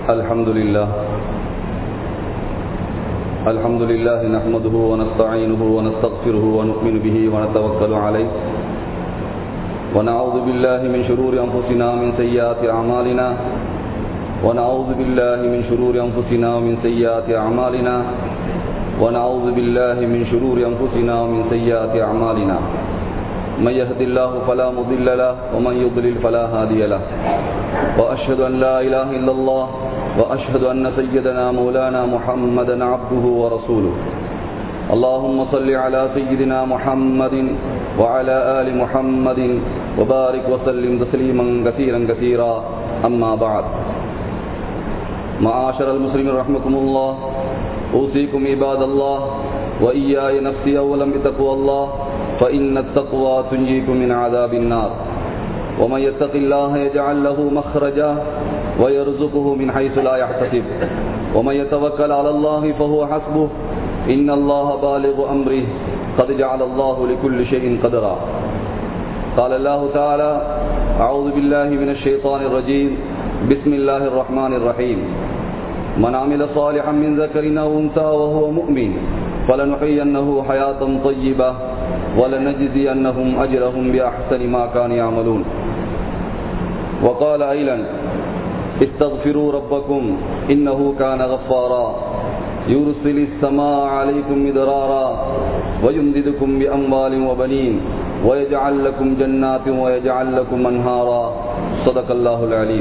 الحمد لله الحمد لله نحمده ونستعينه ونستغفره ونؤمن به ونتوكل عليه ونعوذ بالله من شرور أنفسنا ومن سيئات أعمالنا ونعوذ بالله من شرور أنفسنا ومن سيئات أعمالنا ونعوذ بالله من شرور أنفسنا ومن سيئات أعمالنا من يهد الله فلا مضل له ومن يضلل فلا هادي له وأشهد أن لا إله إلا الله وأشهد أن سيدنا مولانا محمدا عبده ورسوله اللهم صل على سيدنا محمد وعلى آل محمد وبارك وسلم تسليما كثيرا كثيرا أما بعد معاشر المسلمين رحمكم الله أوصيكم عباد الله وإياي نفسي أولا بتقوى الله فإن التقوى تنجيكم من عذاب النار ومن يتق الله يجعل له مخرجا ويرزقه من حيث لا يحتسب ومن يتوكل على الله فهو حسبه إن الله بالغ أمره قد جعل الله لكل شيء قدرا قال الله تعالى أعوذ بالله من الشيطان الرجيم بسم الله الرحمن الرحيم من عمل صالحا من ذكر أو أنثى وهو مؤمن فلنحيينه حياة طيبة ولنجزينهم أجرهم بأحسن ما كانوا يعملون وقال أيضا استغفروا ربكم إنه كان غفارا يرسل السماء عليكم مدرارا ويمددكم بأموال وبنين ويجعل لكم جنات ويجعل لكم أنهارا صدق الله العليم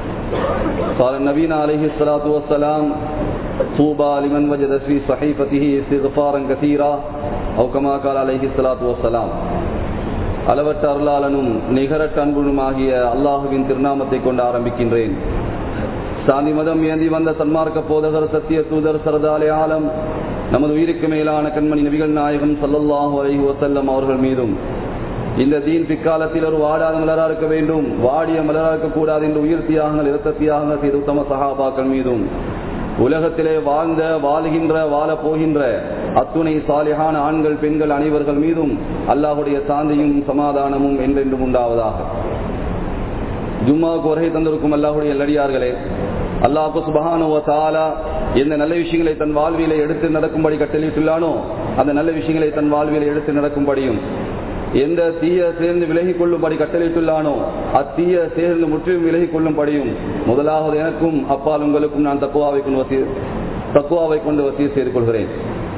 قال النبينا عليه الصلاة والسلام طوبى لمن وجد في صحيفته استغفارا كثيرا أو كما قال عليه الصلاة والسلام அளவற்ற அருளாளனும் நிகரற்ற அன்புனுமாகிய அல்லாஹுவின் திருநாமத்தை கொண்டு ஆரம்பிக்கின்றேன் சாந்தி மதம் ஏந்தி வந்த சன்மார்க்க போதகர் சத்திய தூதர் சரதாலே ஆலம் நமது உயிருக்கு மேலான கண்மணி நபிகள் நாயகம் சல்லல்லாஹு அலைஹி வசல்லம் அவர்கள் மீதும் இந்த தீன் பிக்காலத்தில் ஒரு வாடாத மலரா இருக்க வேண்டும் வாடிய மலரா இருக்கக்கூடாது என்று உயிர் தியாகங்கள் இரத்த தியாகங்கள் செய்த உத்தம சகாபாக்கள் மீதும் உலகத்திலே வாழ்ந்த வாழுகின்ற வாழ போகின்ற அத்துணை சாலிகான ஆண்கள் பெண்கள் அனைவர்கள் மீதும் அல்லாஹுடைய சாந்தியும் சமாதானமும் என்றென்றும் உண்டாவதாக ஜும்மாவுக்கு உரை தந்திருக்கும் அல்லாஹுடைய நடிகார்களே அல்லாஹு சுபஹானுவ தாலா எந்த நல்ல விஷயங்களை தன் வாழ்வியலை எடுத்து நடக்கும்படி கட்டளிட்டுள்ளானோ அந்த நல்ல விஷயங்களை தன் வாழ்வியலை எடுத்து நடக்கும்படியும் எந்த தீய சேர்ந்து விலகிக் கொள்ளும்படி கட்டளையிட்டுள்ளானோ அத்தீய சேர்ந்து முற்றிலும் விலகிக் கொள்ளும்படியும் முதலாவது எனக்கும் அப்பால் உங்களுக்கும் நான் தக்குவாவை கொண்டு வசி தக்குவாவை கொண்டு வசிய செய்து கொள்கிறேன்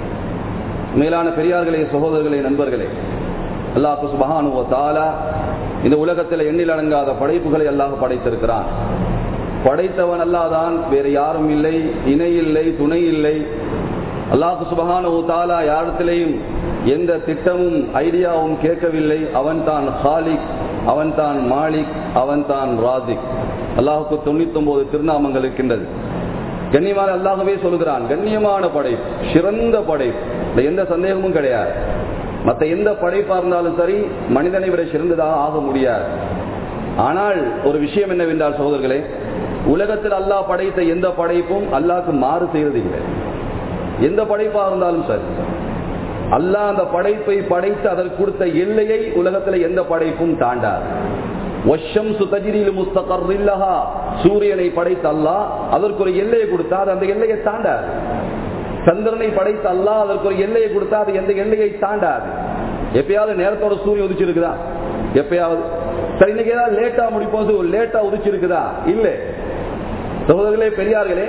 மேலான பெரியார்களே சகோதரர்களே நண்பர்களே அல்லாஹு சுபஹானுவ தாலா இந்த உலகத்தில் எண்ணில் அடங்காத படைப்புகளை அல்லாஹ் படைத்திருக்கிறான் படைத்தவன் அல்லாதான் வேறு யாரும் இல்லை இணை இல்லை துணை இல்லை அல்லாஹு சுபஹானு தாலா யாரிடத்திலையும் எந்த திட்டமும் ஐடியாவும் கேட்கவில்லை அவன் தான் ஹாலிக் அவன் தான் மாலிக் அவன் தான் ராஜிக் அல்லாஹுக்கு தொண்ணூத்தி ஒன்பது திருநாமங்கள் இருக்கின்றது கண்ணியமான அல்லாஹவே சொல்கிறான் கண்ணியமான படை சிறந்த படை எந்த சந்தேகமும் கிடையாது மற்ற எந்த படைப்பா இருந்தாலும் சரி மனிதனை விட சிறந்ததாக ஆக முடியாது ஆனால் ஒரு விஷயம் என்னவென்றால் சகோதரர்களே உலகத்தில் அல்லாஹ் படைத்த எந்த படைப்பும் அல்லாஹ்க்கு மாறு செய்யறது இல்லை எந்த படைப்பா இருந்தாலும் சரி அல்லாஹ் அந்த படைப்பை படைத்து அதற்கு கொடுத்த எல்லையை உலகத்தில் எந்த படைப்பும் தாண்டாது சூரியனை படைத்த அல்லாஹ் அதற்கு ஒரு எல்லையை கொடுத்தா அது அந்த எல்லையை தாண்டாது சந்திரனை படைத்த அல்லாஹ் அதற்கு ஒரு எல்லையை கொடுத்தா அது எந்த எல்லையை தாண்டாது எப்பயாவது நேரத்தோட சூரியன் உதிச்சிருக்குதா எப்பயாவது சரி இன்னைக்கு ஏதாவது லேட்டா முடிப்போம் லேட்டா உதிச்சிருக்குதா இல்லை சகோதரர்களே பெரியார்களே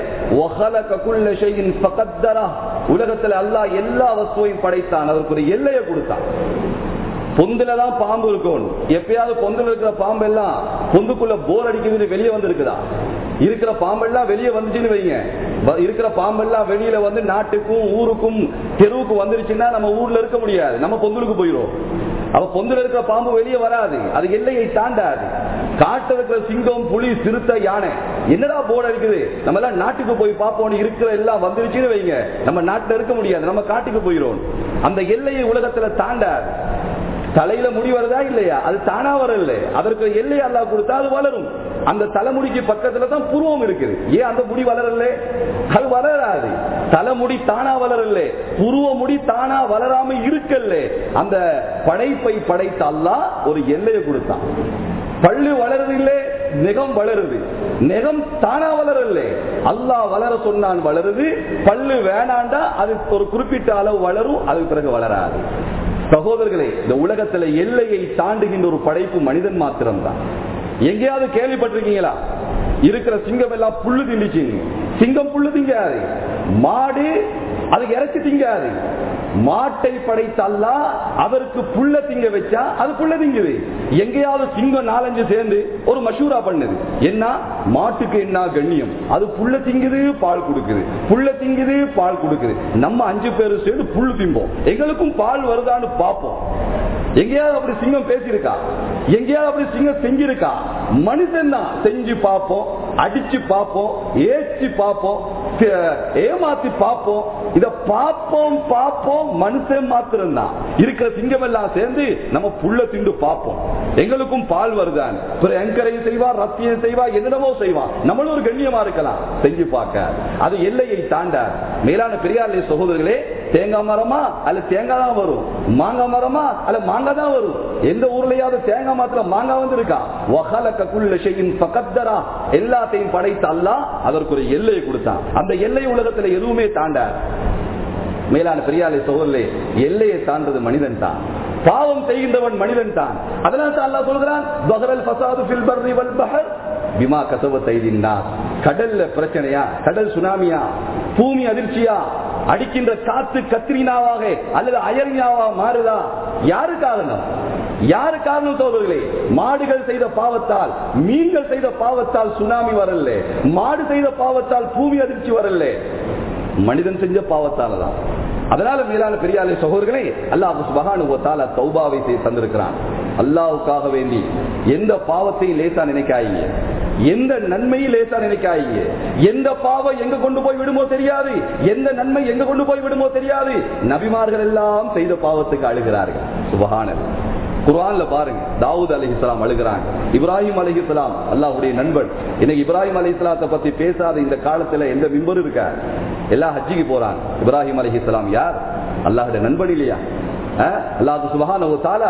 உலகத்தில் அல்லாஹ் எல்லா வஸ்துவையும் படைத்தான் அதற்கு ஒரு எல்லையை கொடுத்தான் பொந்துல தான் பாம்பு இருக்கும் எப்பயாவது பொந்துல இருக்கிற பாம்பு எல்லாம் பொந்துக்குள்ள போர் அடிக்கிறது வெளியே வந்து இருக்குதா இருக்கிற பாம்பெல்லாம் வெளியே வந்துச்சுன்னு வைங்க இருக்கிற பாம்பெல்லாம் வெளியில வந்து நாட்டுக்கும் ஊருக்கும் தெருவுக்கு வந்துருச்சுன்னா நம்ம ஊர்ல இருக்க முடியாது நம்ம பொந்துலுக்கு போயிடும் அவ பொந்துல இருக்கிற பாம்பு வெளியே வராது அது எல்லையை தாண்டாது காட்டு இருக்கிற சிங்கம் புலி சிறுத்தை யானை என்னடா போர்டு இருக்குது நம்ம எல்லாம் நாட்டுக்கு போய் பார்ப்போம் இருக்கிற எல்லாம் வந்துருச்சுன்னு வைங்க நம்ம நாட்டுல இருக்க முடியாது நம்ம காட்டுக்கு போயிடும் அந்த எல்லையை உலகத்துல தாண்டாது தலையில முடி வருதா இல்லையா அது தானா வரல அதற்கு எல்லை அல்லா கொடுத்தா அது வளரும் அந்த தலைமுடிக்கு பக்கத்துல தான் புருவம் இருக்குது ஏன் அந்த முடி வளரல அது வளராது தலைமுடி தானா வளரல புருவ முடி தானா வளராம இருக்கல்ல அந்த படைப்பை படைத்த அல்லா ஒரு எல்லையை கொடுத்தான் பள்ளு வளரதில்லை நெகம் வளருது நெகம் தானா வளரல அல்லாஹ் வளர சொன்னான் வளருது பல்லு வேணாண்டா அது ஒரு குறிப்பிட்ட அளவு வளரும் அதுக்கு பிறகு வளராது சகோதரர்களே இந்த உலகத்துல எல்லையை தாண்டுகின்ற ஒரு படைப்பு மனிதன் மாத்திரம்தான் எங்கேயாவது கேள்விப்பட்டிருக்கீங்களா இருக்கிற சிங்கம் எல்லாம் புல்லு திண்டிச்சுங்க சிங்கம் புல்லு திங்காது மாடு அதுக்கு இறச்சி திங்காது மாட்டை படைத்தல்லா அதற்கு புள்ள திங்க வச்சா அது புள்ள திங்குது எங்கேயாவது சிங்கம் நாலஞ்சு சேர்ந்து ஒரு மஷூரா பண்ணுது என்ன மாட்டுக்கு என்ன கண்ணியம் அது புள்ள திங்குது பால் கொடுக்குது புள்ள திங்குது பால் கொடுக்குது நம்ம அஞ்சு பேரும் சேர்ந்து புல்லு திம்போம் எங்களுக்கும் பால் வருதான்னு பார்ப்போம் எங்கேயாவது அப்படி சிங்கம் பேசியிருக்கா எங்கேயாவது அப்படி சிங்கம் செஞ்சிருக்கா மனுஷன் தான் செஞ்சு பார்ப்போம் அடிச்சு பார்ப்போம் ஏற்றி பார்ப்போம் ஏமாத்தி பார்ப்போம் இத பார்ப்போம் பார்ப்போம் மனுஷன் மாத்திரம் தான் இருக்கிற சிங்கம் எல்லாம் சேர்ந்து நம்ம புள்ள திண்டு பார்ப்போம் எங்களுக்கும் பால் வருதான் எங்கரையும் செய்வா ரத்தியம் செய்வா என்னென்னமோ செய்வான் நம்மளும் ஒரு கண்ணியமா இருக்கலாம் செஞ்சு பார்க்க அது எல்லையை தாண்ட மேலான பெரியார் சகோதரர்களே தேங்காய் மரமா அல்ல தேங்காய் தான் வரும் மாங்காய் மரமா அல்ல மாங்காய் தான் வரும் எந்த ஊர்லயாவது தேங்காய் மாத்திரம் மாங்காய் வந்து இருக்கா எல்லாத்தையும் படைத்த அல்லா அதற்கு ஒரு எல்லையை கொடுத்தான் அந்த எல்லை உலகத்துல எதுவுமே தாண்ட மேலான பெரியாலை சோழலே எல்லையை தாண்டது மனிதன் தான் பாவம் செய்கின்றவன் மனிதன் தான் அதனால தான் அல்லா சொல்கிறான் பஹரல் ஃபசாது ஃபில் பர்ரி வல் பஹர் பிமா கசவ தைதின்னா கடல்ல பிரச்சனையா கடல் சுனாமியா பூமி அதிர்ச்சியா அடிக்கின்ற காத்து கத்திரினாவாக அல்லது அயர்னாவா மாறுதா யாரு காரணம் யாரு காரணம் சோதர்களே மாடுகள் செய்த பாவத்தால் மீன்கள் செய்த பாவத்தால் சுனாமி வரல மாடு செய்த பாவத்தால் பூமி அதிர்ச்சி வரல மனிதன் செஞ்ச பாவத்தால தான் அதனால மேலான பெரியாலே சகோதரர்களே அல்லாஹ் சுபகானு தௌபாவை தந்திருக்கிறான் அல்லாவுக்காக வேண்டி எந்த பாவத்தையும் லேசா நினைக்காயீங்க எந்த நன்மையும் லேசா நினைக்காயீங்க எந்த பாவம் எங்க கொண்டு போய் விடுமோ தெரியாது எந்த நன்மை எங்க கொண்டு போய் விடுமோ தெரியாது நபிமார்கள் எல்லாம் செய்த பாவத்துக்கு அழுகிறார்கள் சுபகானது குரான்ல பாருங்க தாவூத் அலி இஸ்லாம் அழுகிறாங்க இப்ராஹிம் அலி இஸ்லாம் அல்லாஹுடைய நண்பன் இன்னைக்கு இப்ராஹிம் அலி இஸ்லாத்தை பத்தி பேசாத இந்த காலத்துல எந்த மிம்பர் இருக்கா எல்லாம் ஹஜ்ஜிக்கு போறாங்க இப்ராஹிம் அலி இஸ்லாம் யார் அல்லாஹுடைய நண்பன் இல்லையா அல்லாஹு சுபஹான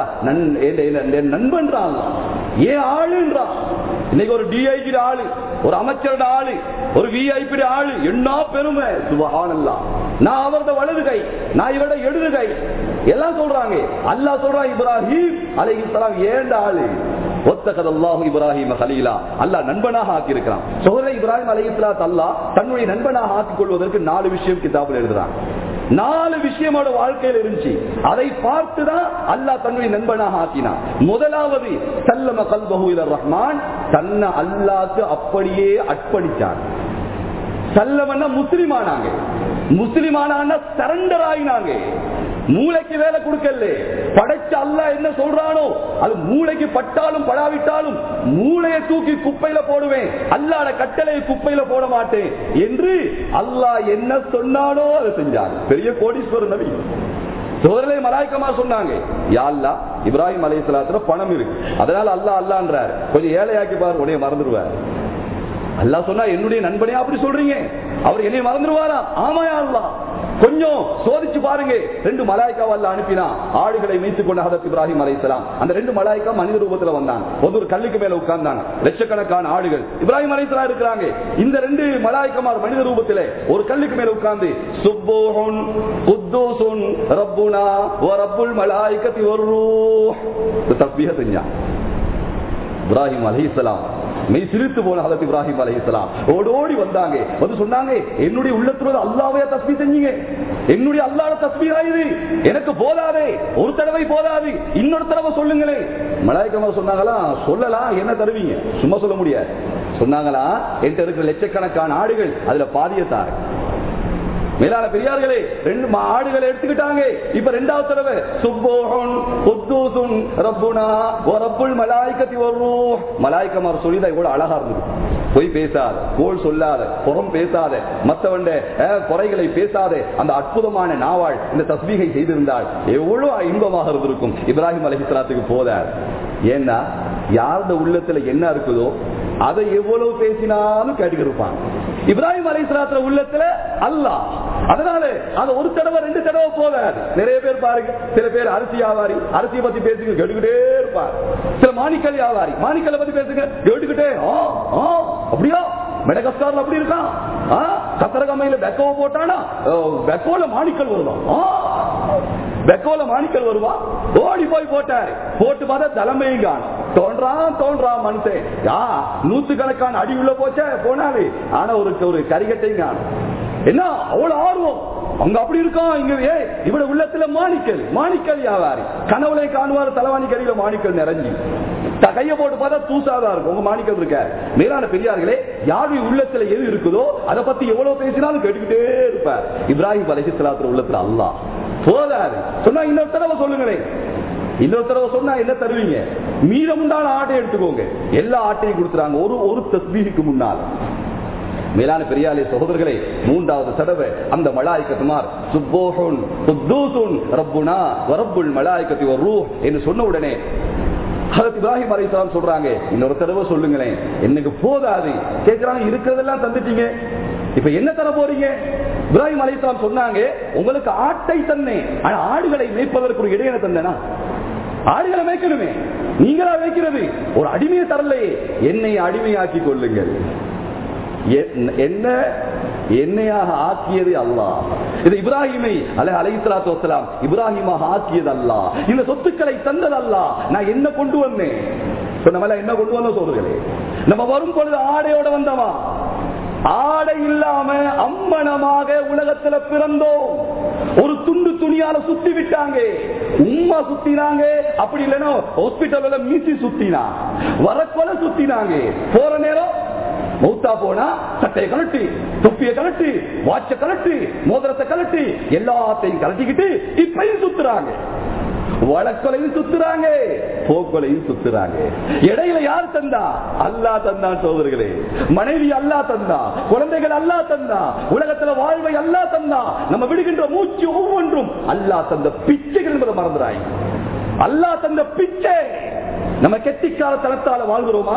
நண்பன்றான் ஏன் ஆளுன்றான் இன்னைக்கு ஒரு டிஐஜி ஆளு ஒரு அமைச்சரோட ஆளு ஒரு விஐபி ஆளு என்ன பெருமை சுபஹானல்லா நான் அவரது வலது கை நான் இவரோட இடது கை எல்லாம் சொல்றாங்க அல்லாஹ் சொல்றான் இப்ராஹிம் அலைஹிஸ்ஸலாம் ஏண்ட ஆளு ஒத்தகதல்லாஹு இப்ராஹிம் ஹலீலா அல்லாஹ் நண்பனாக ஆக்கி இருக்கிறான் சோதர இப்ராஹிம் அலைஹிஸ்ஸலாத் அல்லாஹ் தன்னுடைய நண்பனாக ஆக்கிக் கொள்வதற்கு நாலு விஷயம் கிதாபில் எழுதுறான் நாலு விஷயமோட வாழ்க்கையில் இருந்துச்சு அதை பார்த்துதான் அல்லாஹ் தன்னுடைய நண்பனாக ஆக்கினான் முதலாவது சல்லம கல்பஹு இல ரஹ்மான் தன்னை அல்லாஹ்க்கு அப்படியே அர்ப்பணிச்சான் சல்லமன்னா முஸ்லிம் ஆனாங்க முஸ்லிம் ஆனா சரண்டர் ஆயினாங்க மூளைக்கு வேலை கொடுக்கல படைச்ச அல்ல என்ன சொல்றானோ அது மூளைக்கு பட்டாலும் படாவிட்டாலும் மூளையை தூக்கி குப்பையில போடுவேன் அல்லாட கட்டளையை குப்பையில போட மாட்டேன் என்று அல்லாஹ் என்ன சொன்னானோ அதை செஞ்சாங்க பெரிய கோடீஸ்வரர் நபி சோதரலை மலாய்க்கமா சொன்னாங்க யாழ்லா இப்ராஹிம் அலையாத்துல பணம் இருக்கு அதனால அல்லா அல்லான்றார் கொஞ்சம் ஏழையாக்கி பாரு உடனே மறந்துடுவார் அல்லா சொன்னா என்னுடைய நண்பனே அப்படி சொல்றீங்க அவர் என்னை மறந்துடுவாரா ஆமாயா அல்லா கொஞ்சம் சோதிச்சு பாருங்க ரெண்டு மலாய்க்கா அல்ல அனுப்பினா ஆடுகளை மீத்துக் கொண்ட ஹதத் இப்ராஹிம் அலைசலாம் அந்த ரெண்டு மலாய்க்கா மனித ரூபத்துல வந்தாங்க வந்து ஒரு கல்லுக்கு மேல உட்கார்ந்தாங்க லட்சக்கணக்கான ஆடுகள் இப்ராஹிம் அலைசலாம் இருக்கிறாங்க இந்த ரெண்டு மலாய்க்கமார் மனித ரூபத்துல ஒரு கல்லுக்கு மேல உட்கார்ந்து சுப்போஹுன் குத்தூசுன் ரப்புனா வ ரப்புல் மலாய்க்கத்தி ஒரு தஸ்பீஹ செஞ்சான் இப்ராஹிம் அலைஹிஸ்ஸலாம் மெய் சிரித்து போன ஹதத் இப்ராஹிம் அலி இஸ்லாம் ஓடோடி வந்தாங்க வந்து சொன்னாங்க என்னுடைய உள்ளத்துல அல்லாவையா தஸ்மி செஞ்சீங்க என்னுடைய அல்லாட தஸ்மி இது எனக்கு போதாதே ஒரு தடவை போதாது இன்னொரு தடவை சொல்லுங்களே மலாய்க்கமா சொன்னாங்களா சொல்லலாம் என்ன தருவீங்க சும்மா சொல்ல முடியாது சொன்னாங்களா என்கிட்ட இருக்கிற லட்சக்கணக்கான ஆடுகள் அதுல பாதியத்தாரு மேலான பெரியார்களே ரெண்டு ஆடுகளை எடுத்துக்கிட்டாங்க இப்ப ரெண்டாவது தடவை சுப்போகன் குத்தூசுன் ரப்புனா ரப்புல் மலாய்க்கத்தி ஒரு மலாய்க்கமார் சொல்லிதான் இவ்வளவு அழகா இருந்தது பொய் பேசாத கோல் சொல்லாத புறம் பேசாத மற்றவண்ட குறைகளை பேசாத அந்த அற்புதமான நாவாள் இந்த தஸ்மீகை செய்திருந்தால் எவ்வளவு இன்பமாக இருந்திருக்கும் இப்ராஹிம் அலஹிஸ்லாத்துக்கு போதார் ஏன்னா யாரோட உள்ளத்துல என்ன இருக்குதோ அதை எவ்வளவு பேசினாலும் கேட்டுக்கிட்டு இருப்பான் இப்ராஹிம் அலைஹிஸ்ஸலாத்துல உள்ளத்துல அல்லாஹ் அதனால அது ஒரு தடவை ரெண்டு தடவை போகாது நிறைய பேர் பாருங்க சில பேர் அரிசி வியாபாரி அரிசியை பத்தி பேசுங்க கேட்டுக்கிட்டே இருப்பார் சில மாணிக்கல் வியாபாரி மாணிக்கலை பத்தி பேசுங்க கேட்டுக்கிட்டே ஆ, ஆ, அப்படியா மெடகஸ்டார்ல அப்படி இருக்கான் ஆ, கத்தரகமையில பெக்கோ போட்டானா பெக்கோல மாணிக்கல் வருவான் ஆ, பெக்கோல மாணிக்கல் வருவான் ஓடி போய் போட்டாரு போட்டு பார்த்தா தலைமையும் காணும் தோன்றான் தோன்றான் மனுஷன் யா நூத்து கணக்கான அடி உள்ள போச்சே போனாலே ஆனா ஒரு ஒரு கரிகட்டையும் காணும் என்ன அவ்வளவு ஆர்வம் அங்க அப்படி இருக்கான் இங்க ஏ இவட உள்ளத்துல மாணிக்கல் மாணிக்கல் வியாபாரி கனவுலை காணுவார் தலைவாணி கடியில மாணிக்கல் நிறைஞ்சி த- கைய போட்டு பார்த்தா தூசாதான் இருக்கும் உங்க மாணிக்கம் இருக்க மேலான பெரியார்களே யாருடைய உள்ளத்துல எது இருக்குதோ அதை பத்தி எவ்வளவு பேசினாலும் கேட்டுக்கிட்டே இருப்பார் இப்ராஹிம் அலைஹிஸ்ஸலாத்துல உள்ளத்துல அல்லாஹ் போதாது சொன்னா இன்னொரு தடவை சொல்லுங்களேன் இன்னொரு தடவை சொன்னா என்ன தருவீங்க மீதம் உண்டான ஆட்டை எடுத்துக்கோங்க எல்லா ஆட்டையும் கொடுத்துறாங்க ஒரு ஒரு தஸ்பீஹுக்கு முன்னால் மேலான பெரியாலே சகோதரர்களே மூன்றாவது தடவை அந்த மலாய்க்கத்துமார் சுப்போஹுன் குத்தூசுன் ரப்புனா வரப்புல் மலாய்க்கத்தி ஒரு ரூஹ் என்று சொன்ன உடனே ஹதரத் இப்ராஹிம் அலைஹிஸ்ஸலாம் சொல்றாங்க இன்னொரு தடவை சொல்லுங்களேன் எனக்கு போதாது கேக்குறாங்க இருக்கிறதெல்லாம் தந்துட்டீங்க இப்ப என்ன தர போறீங்க இப்ராஹிம் அலைஹிஸ்ஸலாம் சொன்னாங்க உங்களுக்கு ஆட்டை தன்னே ஆனா ஆடுகளை மேய்ப்பதற்கு ஒரு இடையில தந்தனா ஆடுகளை மேய்க்கணுமே நீங்களா வைக்கிறது ஒரு அடிமையை தரலையே என்னை அடிமையாக்கி கொள்ளுங்கள் என்- என்ன என்னையாக ஆக்கியது அல்லாஹ் இது இப்ராஹிமை அலை அலைஹிஸ்ஸலாத்து வஸலாம் இப்ராஹிமாக ஆக்கியது அல்லாஹ் இந்த சொத்துக்களை தந்தது அல்லாஹ் நான் என்ன கொண்டு வந்தேன் இப்ப நம்ம எல்லாம் என்ன கொண்டு வந்தோம் சொல்றீங்களே நம்ம வரும் பொழுது ஆடையோட வந்தவா ஆடை இல்லாம அம்மனமாக உலகத்துல பிறந்தோம் ஒரு துண்டு துணியால சுத்தி விட்டாங்க உம்மா சுத்தினாங்க அப்படி இல்லைன்னா ஹாஸ்பிட்டல்ல மீசி சுத்தினா வரக்கொலை சுத்தினாங்க போற நேரம் மௌத்தா போனா சட்டையை கலட்டி தொப்பியை கலட்டி வாட்ச கலட்டி மோதிரத்தை கலட்டி எல்லாத்தையும் கலட்டிக்கிட்டு இப்பயும் சுத்துறாங்க வழக்கொலையும் சுத்துறாங்க போக்கொலையும் சுத்துறாங்க இடையில யார் தந்தா அல்லா தந்தான் சோதர்களே மனைவி அல்லா தந்தா குழந்தைகள் அல்லா தந்தா உலகத்துல வாழ்வை அல்லா தந்தா நம்ம விடுகின்ற மூச்சு ஒவ்வொன்றும் அல்லா தந்த பிச்சைகள் என்பதை மறந்துறாய் அல்லா தந்த பிச்சை நம்ம கெட்டிக்கால தனத்தால வாழ்கிறோமா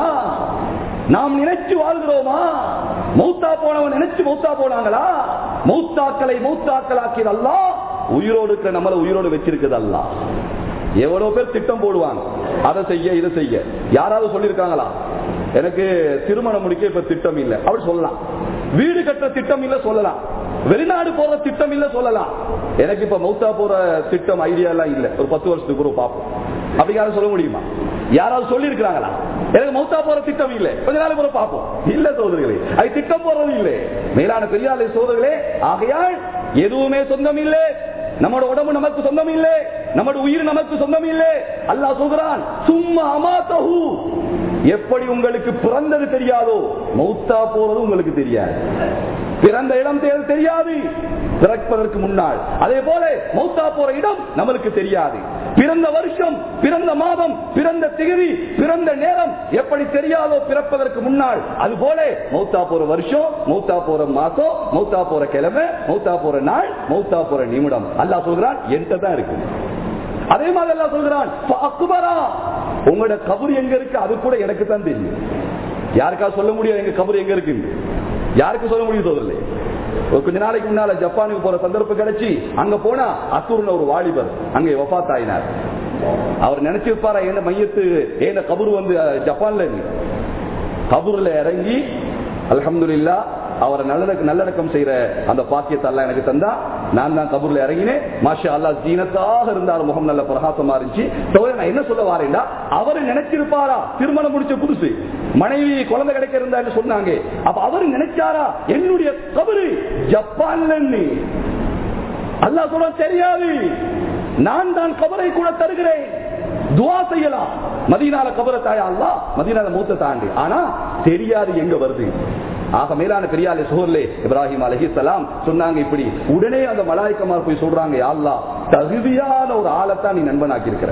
நாம் நினைச்சு வாழ்கிறோமா மௌத்தா போனவன் நினைச்சு மௌத்தா போனாங்களா மௌத்தாக்களை மௌத்தாக்களாக்கியது அல்லா உயிரோடு இருக்கிற நம்மள உயிரோடு வச்சிருக்குது அல்லா எவ்வளவு பேர் திட்டம் போடுவாங்க அதை செய்ய இதை செய்ய யாராவது சொல்லியிருக்காங்களா எனக்கு திருமணம் முடிக்க இப்ப திட்டம் இல்லை அப்படி சொல்லலாம் வீடு கட்ட திட்டம் இல்ல சொல்லலாம் வெளிநாடு போற திட்டம் இல்ல சொல்லலாம் எனக்கு இப்ப மௌத்தா போற திட்டம் ஐடியா எல்லாம் இல்ல ஒரு பத்து வருஷத்துக்கு கூட பார்ப்போம் அப்படி யாரும் சொல்ல முடியுமா யாராவது சொல்லி இருக்கிறாங்களா எனக்கு மௌத்தா போற திட்டம் இல்ல கொஞ்ச நாள் கூட பார்ப்போம் இல்ல சோதர்களே அது திட்டம் போறது இல்லை மேலான பெரியாலை சோதர்களே ஆகையால் எதுவுமே சொந்தம் இல்லை நம்மோட உடம்பு நமக்கு சொந்தம் இல்லை நம்மோட உயிர் நமக்கு சொந்தம் இல்லை அல்லாஹ் சொல்கிறான் சும்மா அமாத்தஹு எப்படி உங்களுக்கு பிறந்தது தெரியாதோ மௌத்தா போறது உங்களுக்கு தெரியாது பிறந்த இடம் தெ- தெரியாது பிறப்பதற்கு முன்னால் அதே போல மௌத்தா போற இடம் நம்மளுக்கு தெரியாது பிறந்த வருஷம் பிறந்த மாதம் பிறந்த திகதி பிறந்த நேரம் எப்படி தெரியாதோ பிறப்பதற்கு முன்னால் அது போல மௌத்தா போற வருஷம் மௌத்தா போற மாசம் மௌத்தா போற கிழமை மௌத்தா போற நாள் மௌத்தா போற நிமிடம் அல்லாஹ் சொல்கிறான் என்கிட்ட தான் இருக்கு அதே மாதிரி எல்லாம் சொல்கிறான் அக்பரா உங்களோட கபர் எங்க இருக்கு அது கூட எனக்கு தான் தெரியும் யாருக்கா சொல்ல முடியும் எங்க கபர் எங்க இருக்கு யாருக்கு சொல்ல முடியும் சோதரலே ஒரு கொஞ்ச நாளைக்கு முன்னால ஜப்பானுக்கு போற சந்தர்ப்பம் கிடைச்சி அங்க போனா அத்தூர்ல ஒரு வாலிபர் அங்கே வபாத் ஆயினார் அவர் நினைச்சிருப்பாரா என்ன மையத்து ஏன கபர் வந்து அஹ், ஜப்பான்ல இருக்கு. கபூர்ல இறங்கி அல்ஹம்துலில்லா அவரை நல்லடக்க நல்லடக்கம் செய்யற அந்த பாக்கியத்தை எல்லாம் எனக்கு தந்தா நான் தான் கபூர்ல இறங்கினேன் மாஷா அல்லா ஜீனத்தாக இருந்தார் முகம் நல்ல பிரகாசமா இருந்துச்சு சகோதரன், நான் என்ன சொல்ல வாரேன்டா அவரு நினைச்சிருப்பாரா திருமணம் முடிச்ச புதுசு மனைவி குழந்தை கிடைக்க இருந்தான்னு சொன்னாங்க அப்ப அவரு நினைச்சாரா என்னுடைய கபரு ஜப்பான்ல அல்லாஹ் சொல்ல தெரியாது நான் தான் கபரை கூட தருகிறேன் துவா செய்யலாம் மதீனால கபரை தாயா அல்லா மதீனால மூத்த தாண்டி ஆனா தெரியாது எங்க வருது ஆக மேலான பெரியாலே சோர்லே இப்ராஹிம் அலஹிசலாம் சொன்னாங்க இப்படி உடனே அந்த மலாய்க்கமார் போய் சொல்றாங்க "யா அல்லாஹ் தகுதியான ஒரு ஆளைத்தான் நீ நண்பனாக்கி இருக்கிற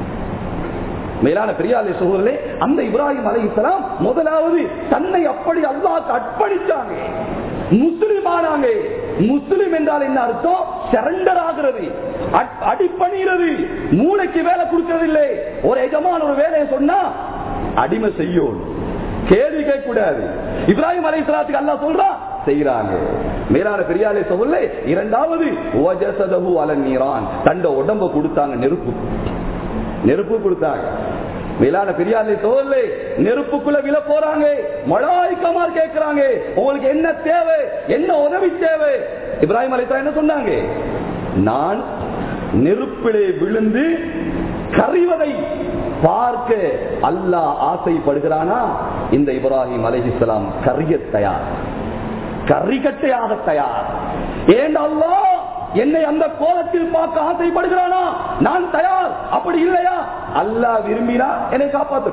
மேலான பெரியாலே சோதரே அந்த இப்ராஹிம் அலைஹிஸ்ஸலாம் முதலாவது தன்னை அப்படி அல்லாஹ்க்கு அர்ப்பணிச்சாங்க முஸ்லிம் ஆனாங்க முஸ்லிம் என்றால் என்ன அர்த்தம் சரண்டர் ஆகிறது அட்- அடிப்பணிகிறது மூளைக்கு வேலை கொடுக்கறதில்லை ஒரு எஜமான ஒரு வேலையை சொன்னா அடிமை செய்யும் கேள்வி கேட்க கூடாது இப்ராஹிம் அலைஹிஸ்ஸலாத்துக்கு அல்லாஹ் சொல்றான் செய்யறாங்க மேலான பெரியாலே சொல்ல இரண்டாவது ஓஜசதஹு அலன் நீரான் தண்ட உடம்ப கொடுத்தாங்க நெருப்பு நெருப்பு கொடுத்தாங்க மேலான பெரியாலே தோல்ல நெருப்புக்குள்ள விழ போறாங்க மலாய்க்கமார் கேட்கிறாங்க உங்களுக்கு என்ன தேவை என்ன உதவி தேவை இப்ராஹிம் அலைஹிஸ்ஸலாம் என்ன சொன்னாங்க நான் நெருப்பிலே விழுந்து கறிவதை பார்க்க அல்லாஹ் ஆசைப்படுகிறானா இந்த இப்ராஹிம் அலைஹிஸ்ஸலாம் கரிய தயார் கரிகட்டையாக தயார் ஏன் அல்லாஹ் என்னை அந்த கோலத்தில் பார்க்க ஆசைப்படுகிறானா நான் தயார் அப்படி இல்லையா அல்லாஹ் விரும்பினா என்னை காப்பாத்து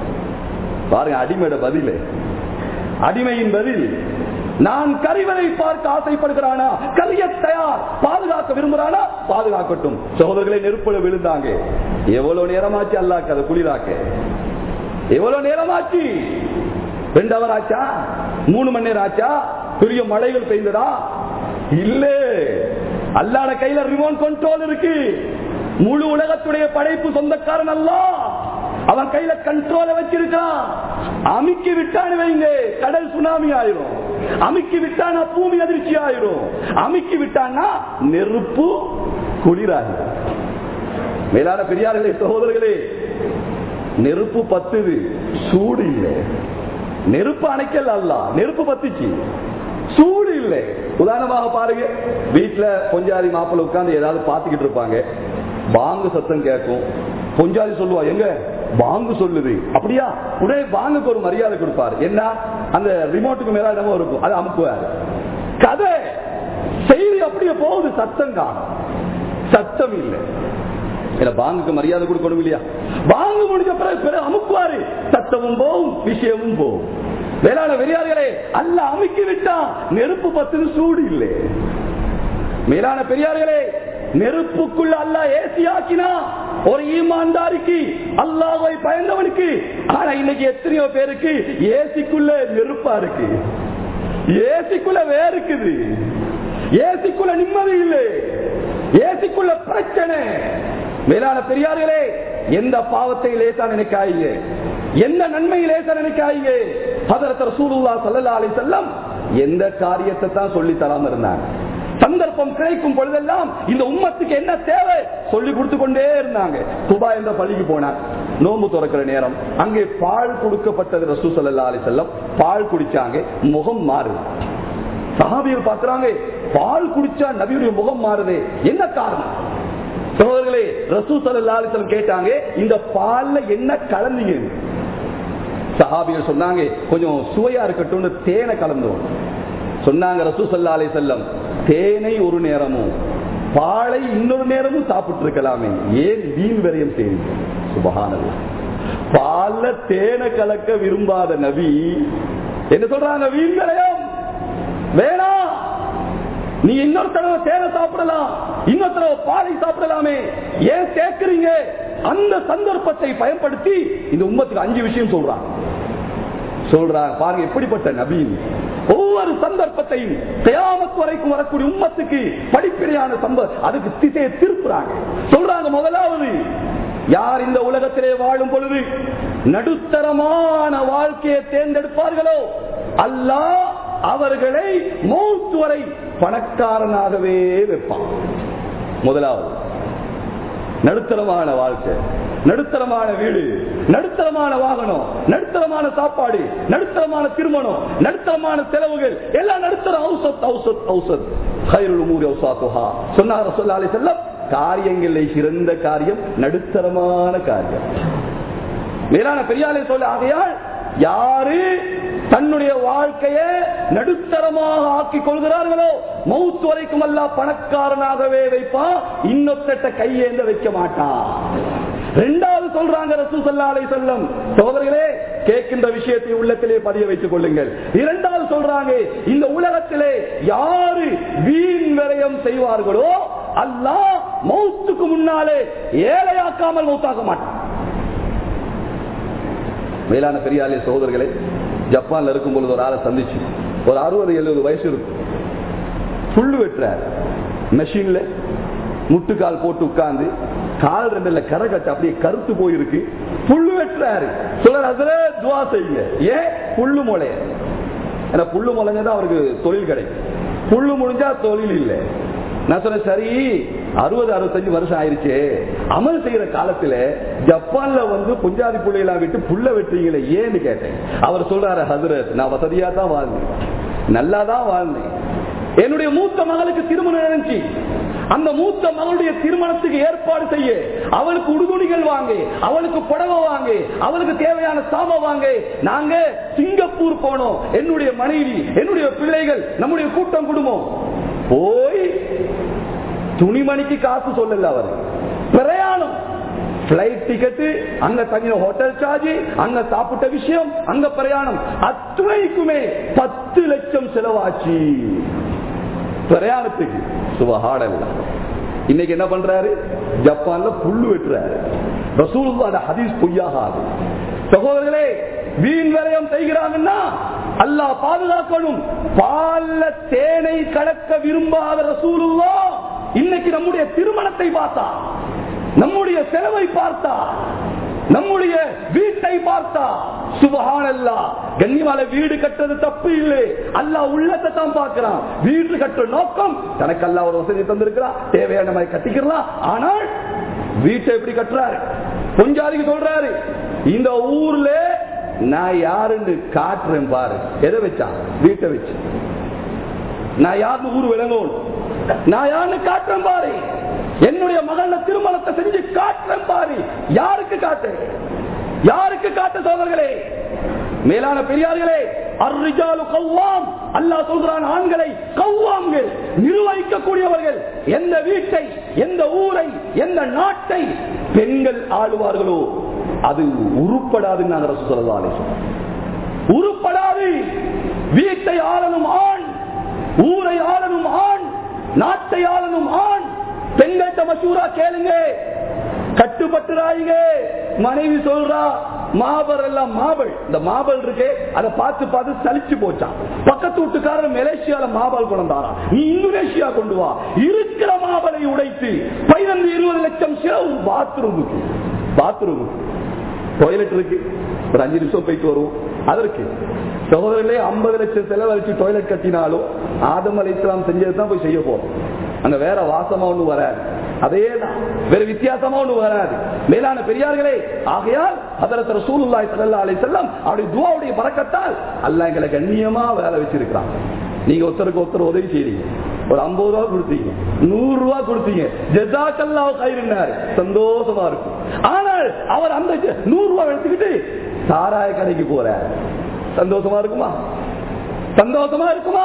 பாருங்க அடிமையோட பதில் அடிமையின் பதில் நான் கரிவரை பார்க்க ஆசைப்படுகிறானா கரிய தயார் பாதுகாக்க விரும்புறானா பாதுகாக்கட்டும் சகோதரர்களை நெருப்புல விழுந்தாங்க எவ்வளவு நேரமாச்சு அல்லாக்கு அதை குளிராக்க எவ்வளவு நேரமாச்சு ரெண்டு அவர் ஆச்சா மூணு மணி நேரம் ஆச்சா பெரிய மழைகள் பெய்ந்ததா இல்ல அல்லாட கையில ரிமோட் கண்ட்ரோல் இருக்கு முழு உலகத்துடைய படைப்பு சொந்தக்காரன் அல்ல அவன் கையில கண்ட்ரோல வச்சிருக்கான் அமுக்கி விட்டான்னு வைங்க கடல் சுனாமி ஆயிரும் அமுக்கி விட்டானா பூமி அதிர்ச்சி ஆயிரும் அமுக்கி விட்டான்னா நெருப்பு குளிராயிரும் மேலான பெரியார்களே சகோதரர்களே நெருப்பு பத்துது சூடு இல்லை நெருப்பு அணைக்கல் அல்ல நெருப்பு பத்துச்சு சூடு இல்லை உதாரணமாக பாருங்க வீட்டுல பொஞ்சாதி மாப்பிள்ள உட்கார்ந்து ஏதாவது பாத்துக்கிட்டு இருப்பாங்க பாங்கு சத்தம் கேட்கும் பொஞ்சாதி சொல்லுவா எங்க பாங்கு சொல்லுது அப்படியா உடனே பாங்குக்கு ஒரு மரியாதை கொடுப்பாரு என்ன அந்த ரிமோட்டுக்கு மேல இடமும் இருக்கும் அதை அமுக்குவாரு கதை செய்தி அப்படியே போகுது சத்தம் காணும் சத்தம் இல்லை இல்ல பாங்குக்கு மரியாதை கொடுக்கணும் இல்லையா பாங்கு முடிஞ்ச பிறகு பிறகு அமுக்குவாரு சத்தமும் போகும் விஷயமும் போகும் வேளாண் வெறியார்களே அல்ல அமுக்கி விட்டான் நெருப்பு பத்து சூடு இல்லை மேலான பெரியார்களே நெருப்புக்குள்ள அல்ல ஏசி ஆக்கினா ஒரு ஈமான்தாரிக்கு அல்லாவை பயந்தவனுக்கு ஆனா இன்னைக்கு எத்தனையோ பேருக்கு ஏசிக்குள்ள நெருப்பா இருக்கு ஏசிக்குள்ள வேறுக்குது ஏசிக்குள்ள நிம்மதி இல்லை ஏசிக்குள்ள பிரச்சனை மேலான பெரியார்களே எந்த பாவத்தை லேசா நினைக்காயிங்க எந்த நன்மையை லேசா நினைக்காயிங்க ஹதரத் ரசூலுல்லாஹ் ஸல்லல்லாஹு அலைஹி வஸல்லம் எந்த காரியத்தை தான் சொல்லி தராம இருந்தாங்க சந்தர்ப்பம் கிடைக்கும் பொழுதெல்லாம் இந்த உம்மத்துக்கு என்ன தேவை சொல்லி கொடுத்து கொண்டே இருந்தாங்க குபா என்ற பள்ளிக்கு போனார் நோம்பு துறக்கிற நேரம் அங்கே பால் கொடுக்கப்பட்டது ரசூ சல்லா அலி செல்லம் பால் குடிச்சாங்க முகம் மாறுது சஹாபியர் பாக்குறாங்க பால் குடிச்சா நபியுடைய முகம் மாறுது என்ன காரணம் சகோதரர்களே ரசூ சல்லா அலி செல்லம் கேட்டாங்க இந்த பால்ல என்ன கலந்தீங்க சஹாபியர் சொன்னாங்க கொஞ்சம் சுவையா இருக்கட்டும் தேனை கலந்தோம் சொன்னாங்க ரசூ சல்லா அலி செல்லம் தேனை ஒரு நேரமும் பாலை இன்னொரு நேரமும் சாப்பிட்டு இருக்கலாமே ஏன் வீண் விரயம் செய்யுங்க சுபகானது பால்ல தேனை கலக்க விரும்பாத நபி என்ன சொல்றாங்க வீண் விரயம் வேணாம் நீ இன்னொரு தடவை தேனை சாப்பிடலாம் இன்னொரு தடவை பாலை சாப்பிடலாமே ஏன் கேட்கறீங்க அந்த சந்தர்ப்பத்தை பயன்படுத்தி இந்த உம்மத்துக்கு அஞ்சு விஷயம் சொல்றாங்க சொல்றாங்க பாருங்க எப்படிப்பட்ட நபீன் ஒவ்வொரு சந்தர்ப்பத்தையும் கயாமத் வரைக்கும் வரக்கூடிய உம்மத்துக்கு படிப்பினையான சம்ப அதுக்கு திசையை திருப்புறாங்க சொல்றாங்க முதலாவது யார் இந்த உலகத்திலே வாழும் பொழுது நடுத்தரமான வாழ்க்கையை தேர்ந்தெடுப்பார்களோ அல்லாஹ் அவர்களை மௌத்து வரை பணக்காரனாகவே வைப்பான் முதலாவது நடுத்தரமான வாழ்க்கை நடுத்தரமான வீடு நடுத்தரமான வாகனம் நடுத்தரமான சாப்பாடு நடுத்தரமான திருமணம் நடுத்தரமான செலவுகள் எல்லாம் நடுத்தரம் ஔசத் ஔசத் ஔசத் ஹைருல் உமூரி ஔசாத்துஹா சொன்னார் சொல்லாலே செல்லம் காரியங்களில் சிறந்த காரியம் நடுத்தரமான காரியம் மேலான பெரியாலே சொல்ல ஆகையால் யாரு தன்னுடைய வாழ்க்கையை நடுத்தரமாக ஆக்கிக் கொள்கிறார்களோ மவுத்து வரைக்கும் அல்ல பணக்காரனாகவே வைப்பான் இன்னொத்த கையேந்த வைக்க மாட்டான் ரெண்டாவது சொல்றாங்க ரசூ சல்லாலை செல்லம் சோதர்களே கேட்கின்ற விஷயத்தை உள்ளத்திலே பதிய வைத்துக் கொள்ளுங்கள் இரண்டாவது சொல்றாங்க இந்த உலகத்திலே யாரு வீண் விரயம் செய்வார்களோ அல்லாஹ் மௌத்துக்கு முன்னாலே ஏழையாக்காமல் மௌத்தாக மாட்டான் மேலான பெரியாலே சகோதரர்களே ஜப்பான்ல இருக்கும் பொழுது ஒரு ஆளை சந்திச்சு ஒரு அறுபது எழுபது வயசு இருக்கும் புல்லு வெட்டுறார் மெஷின்ல முட்டுக்கால் போட்டு உட்கார்ந்து கால் ரெண்டுல கரை கட்டு அப்படியே கருத்து போயிருக்கு புல்லு வெட்டுறாரு சொல்ற அதுல துவா செய்யுங்க ஏன் புல்லு முளைய ஏன்னா புல்லு முளைஞ்சதான் அவருக்கு தொழில் கிடைக்கும் புல்லு முடிஞ்சா தொழில் இல்லை நான் சொன்னேன் சரி அறுபது அறுபத்தஞ்சு வருஷம் ஆயிருச்சு அமல் செய்யற காலத்துல ஜப்பான்ல வந்து புஞ்சாதி புள்ளையெல்லாம் விட்டு புல்ல வெட்டுறீங்களே ஏன்னு கேட்டேன் அவர் சொல்றாரு ஹசரத் நான் வசதியா தான் வாழ்ந்தேன் நல்லா தான் வாழ்ந்தேன் என்னுடைய மூத்த மகளுக்கு திருமணம் நடந்துச்சு அந்த மூத்த மகளுடைய திருமணத்துக்கு ஏற்பாடு செய்ய அவளுக்கு உடுதுணிகள் வாங்க அவளுக்கு புடவை வாங்க அவளுக்கு தேவையான சாம வாங்க நாங்க சிங்கப்பூர் போனோம் என்னுடைய மனைவி என்னுடைய பிள்ளைகள் நம்முடைய கூட்டம் குடும்பம் போய் துணிமணிக்கு காசு சொல்லல அவர் பிரயாணம் பிளைட் டிக்கெட் அங்க தங்கின ஹோட்டல் சார்ஜ் அங்க சாப்பிட்ட விஷயம் அங்க பிரயாணம் அத்துணைக்குமே பத்து லட்சம் செலவாச்சு பிரயாணத்துக்கு சுபஹாடல்ல இன்னைக்கு என்ன பண்றாரு ஜப்பான்ல புல்லு வெட்டுறாரு ரசூலுல்லாஹ் ஹதீஸ் பொய்யாகாது சகோதரர்களே வீண் விரயம் செய்கிறாங்கன்னா அல்லாஹ் பாதுகாக்கணும் பால்ல தேனை கலக்க விரும்பாத ரசூலுல்லா இன்னைக்கு நம்முடைய திருமணத்தை பார்த்தா நம்முடைய செலவை பார்த்தா நம்முடைய வீட்டை பார்த்தா சுபஹானல்லா கண்ணியமால வீடு கட்டுறது தப்பு இல்லை அல்லா உள்ளத்தை தான் பார்க்கிறான் வீடு கட்டுற நோக்கம் தனக்கு அல்லா ஒரு வசதி தந்திருக்கிறான் தேவையான மாதிரி கட்டிக்கலாம் ஆனால் வீட்டை எப்படி கட்டுறாரு கொஞ்சாதிக்கு சொல்றாரு இந்த ஊர்ல நான் யாருன்னு காட்டுறேன் பாரு எதை வச்சா வீட்டை வச்சு நான் யாருன்னு ஊர் விளங்கணும் நான் யாருன்னு காட்டுறேன் பாரு என்னுடைய மகள திருமணத்தை செஞ்சு காட்டுறேன் பாரு யாருக்கு காட்டு யாருக்கு காட்டு சோதர்களே மேலான பெரியார்களே அர்ரிஜாலு கவ்வாம் அல்லாஹ் சொல்கிறான் ஆண்களை கவ்வாம்கள் நிர்வகிக்கக்கூடியவர்கள் எந்த வீட்டை எந்த ஊரை எந்த நாட்டை பெண்கள் ஆளுவார்களோ அது உருப்படாதுன்னு நாங்கள் சொல்லலாம் உருப்படாது வீட்டை ஆளனும் ஆண் ஊரை ஆளனும் ஆண் நாட்டை ஆளனும் ஆண் பெண்கள்கிட்ட மசூரா கேளுங்க கட்டுப்பட்டுறாங்க மனைவி சொல்றா மாபல் எல்லாம் மாபல் இந்த மாபல் இருக்கு அதை பார்த்து பார்த்து சலிச்சு போச்சான் பக்கத்து வீட்டுக்காரர் மலேசியால மாபல் கொண்டாரா நீ இந்தோனேஷியா கொண்டு வா இருக்கிற மாபலை உடைத்து பதினஞ்சு இருபது லட்சம் செலவு பாத்ரூமுக்கு பாத்ரூமுக்கு டாய்லெட் இருக்கு ஒரு அஞ்சு நிமிஷம் போயிட்டு வருவோம் அதற்கு சகோதரர்களே ஐம்பது லட்சம் செலவழிச்சு டாய்லெட் கட்டினாலும் ஆதம் அலை இஸ்லாம் செஞ்சதுதான் போய் செய்ய போறோம் அங்க வேற வாசமா ஒண்ணு வராது அதே தான் வேற வித்தியாசமா ஒண்ணு வராது மேலான பெரியார்களே ஆகையால் அதரத்தர சூழ்நிலை செல்லா அலை செல்லம் அவருடைய துவாவுடைய பறக்கத்தால் அல்ல எங்களை கண்ணியமா வேலை வச்சிருக்கிறான் நீங்க ஒருத்தருக்கு ஒருத்தர் உதவி செய்றீங்க ஒரு ஐம்பது ரூபா கொடுத்தீங்க நூறு ரூபா கொடுத்தீங்க ஜெசாக்கல்லா கயிறுனாரு சந்தோஷமா இருக்கும் ஆனால் அவர் அந்த நூறு ரூபாய் எடுத்துக்கிட்டு சாராய கடைக்கு போறார் சந்தோஷமா இருக்குமா சந்தோஷமா இருக்குமா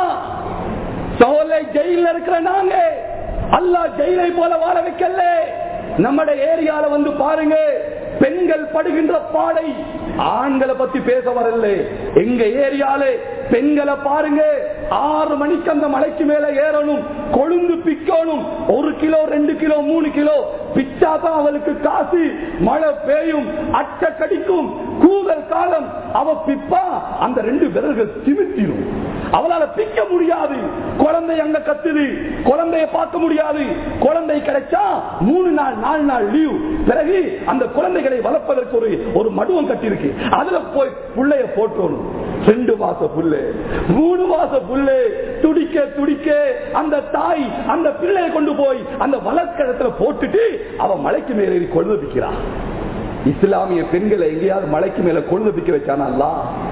சோலை ஜெயில இருக்கிற நாங்க அல்லா ஜெயிலை போல வாழ வைக்கல நம்மட ஏரியால வந்து பாருங்க பெண்கள் படுகின்ற பாடை ஆண்களை பத்தி பேச வரல எங்க ஏரியால பெண்களை பாருங்க ஆறு மணிக்கு அந்த மலைக்கு மேல ஏறணும் கொழுந்து பிக்கணும் ஒரு கிலோ ரெண்டு கிலோ மூணு கிலோ பிச்சாதான் அவளுக்கு காசு மழை பெய்யும் அச்ச கடிக்கும் கூதல் காலம் அவ பிப்பா அந்த ரெண்டு விரல்கள் திமித்திரும் அவளால பிக்க முடியாது குழந்தை அங்க கத்துது குழந்தைய பார்க்க முடியாது குழந்தை கிடைச்சா மூணு நாள் நாலு நாள் லீவ் பிறகு அந்த குழந்தைகளை வளர்ப்பதற்கு ஒரு ஒரு மடுவம் கட்டிருக்கு அதுல போய் புள்ளைய போட்டோணும் ரெண்டு மாச புள்ளு மூணு மாச புள்ளு துடிக்க துடிக்க அந்த தாய் அந்த பிள்ளையை கொண்டு போய் அந்த வளர்க்கடத்துல போட்டுட்டு அவன் மலைக்கு மேல ஏறி கொழுந்து பிக்கிறான் இஸ்லாமிய பெண்களை எங்கேயாவது மலைக்கு மேல கொழுந்து பிக்க வச்சானா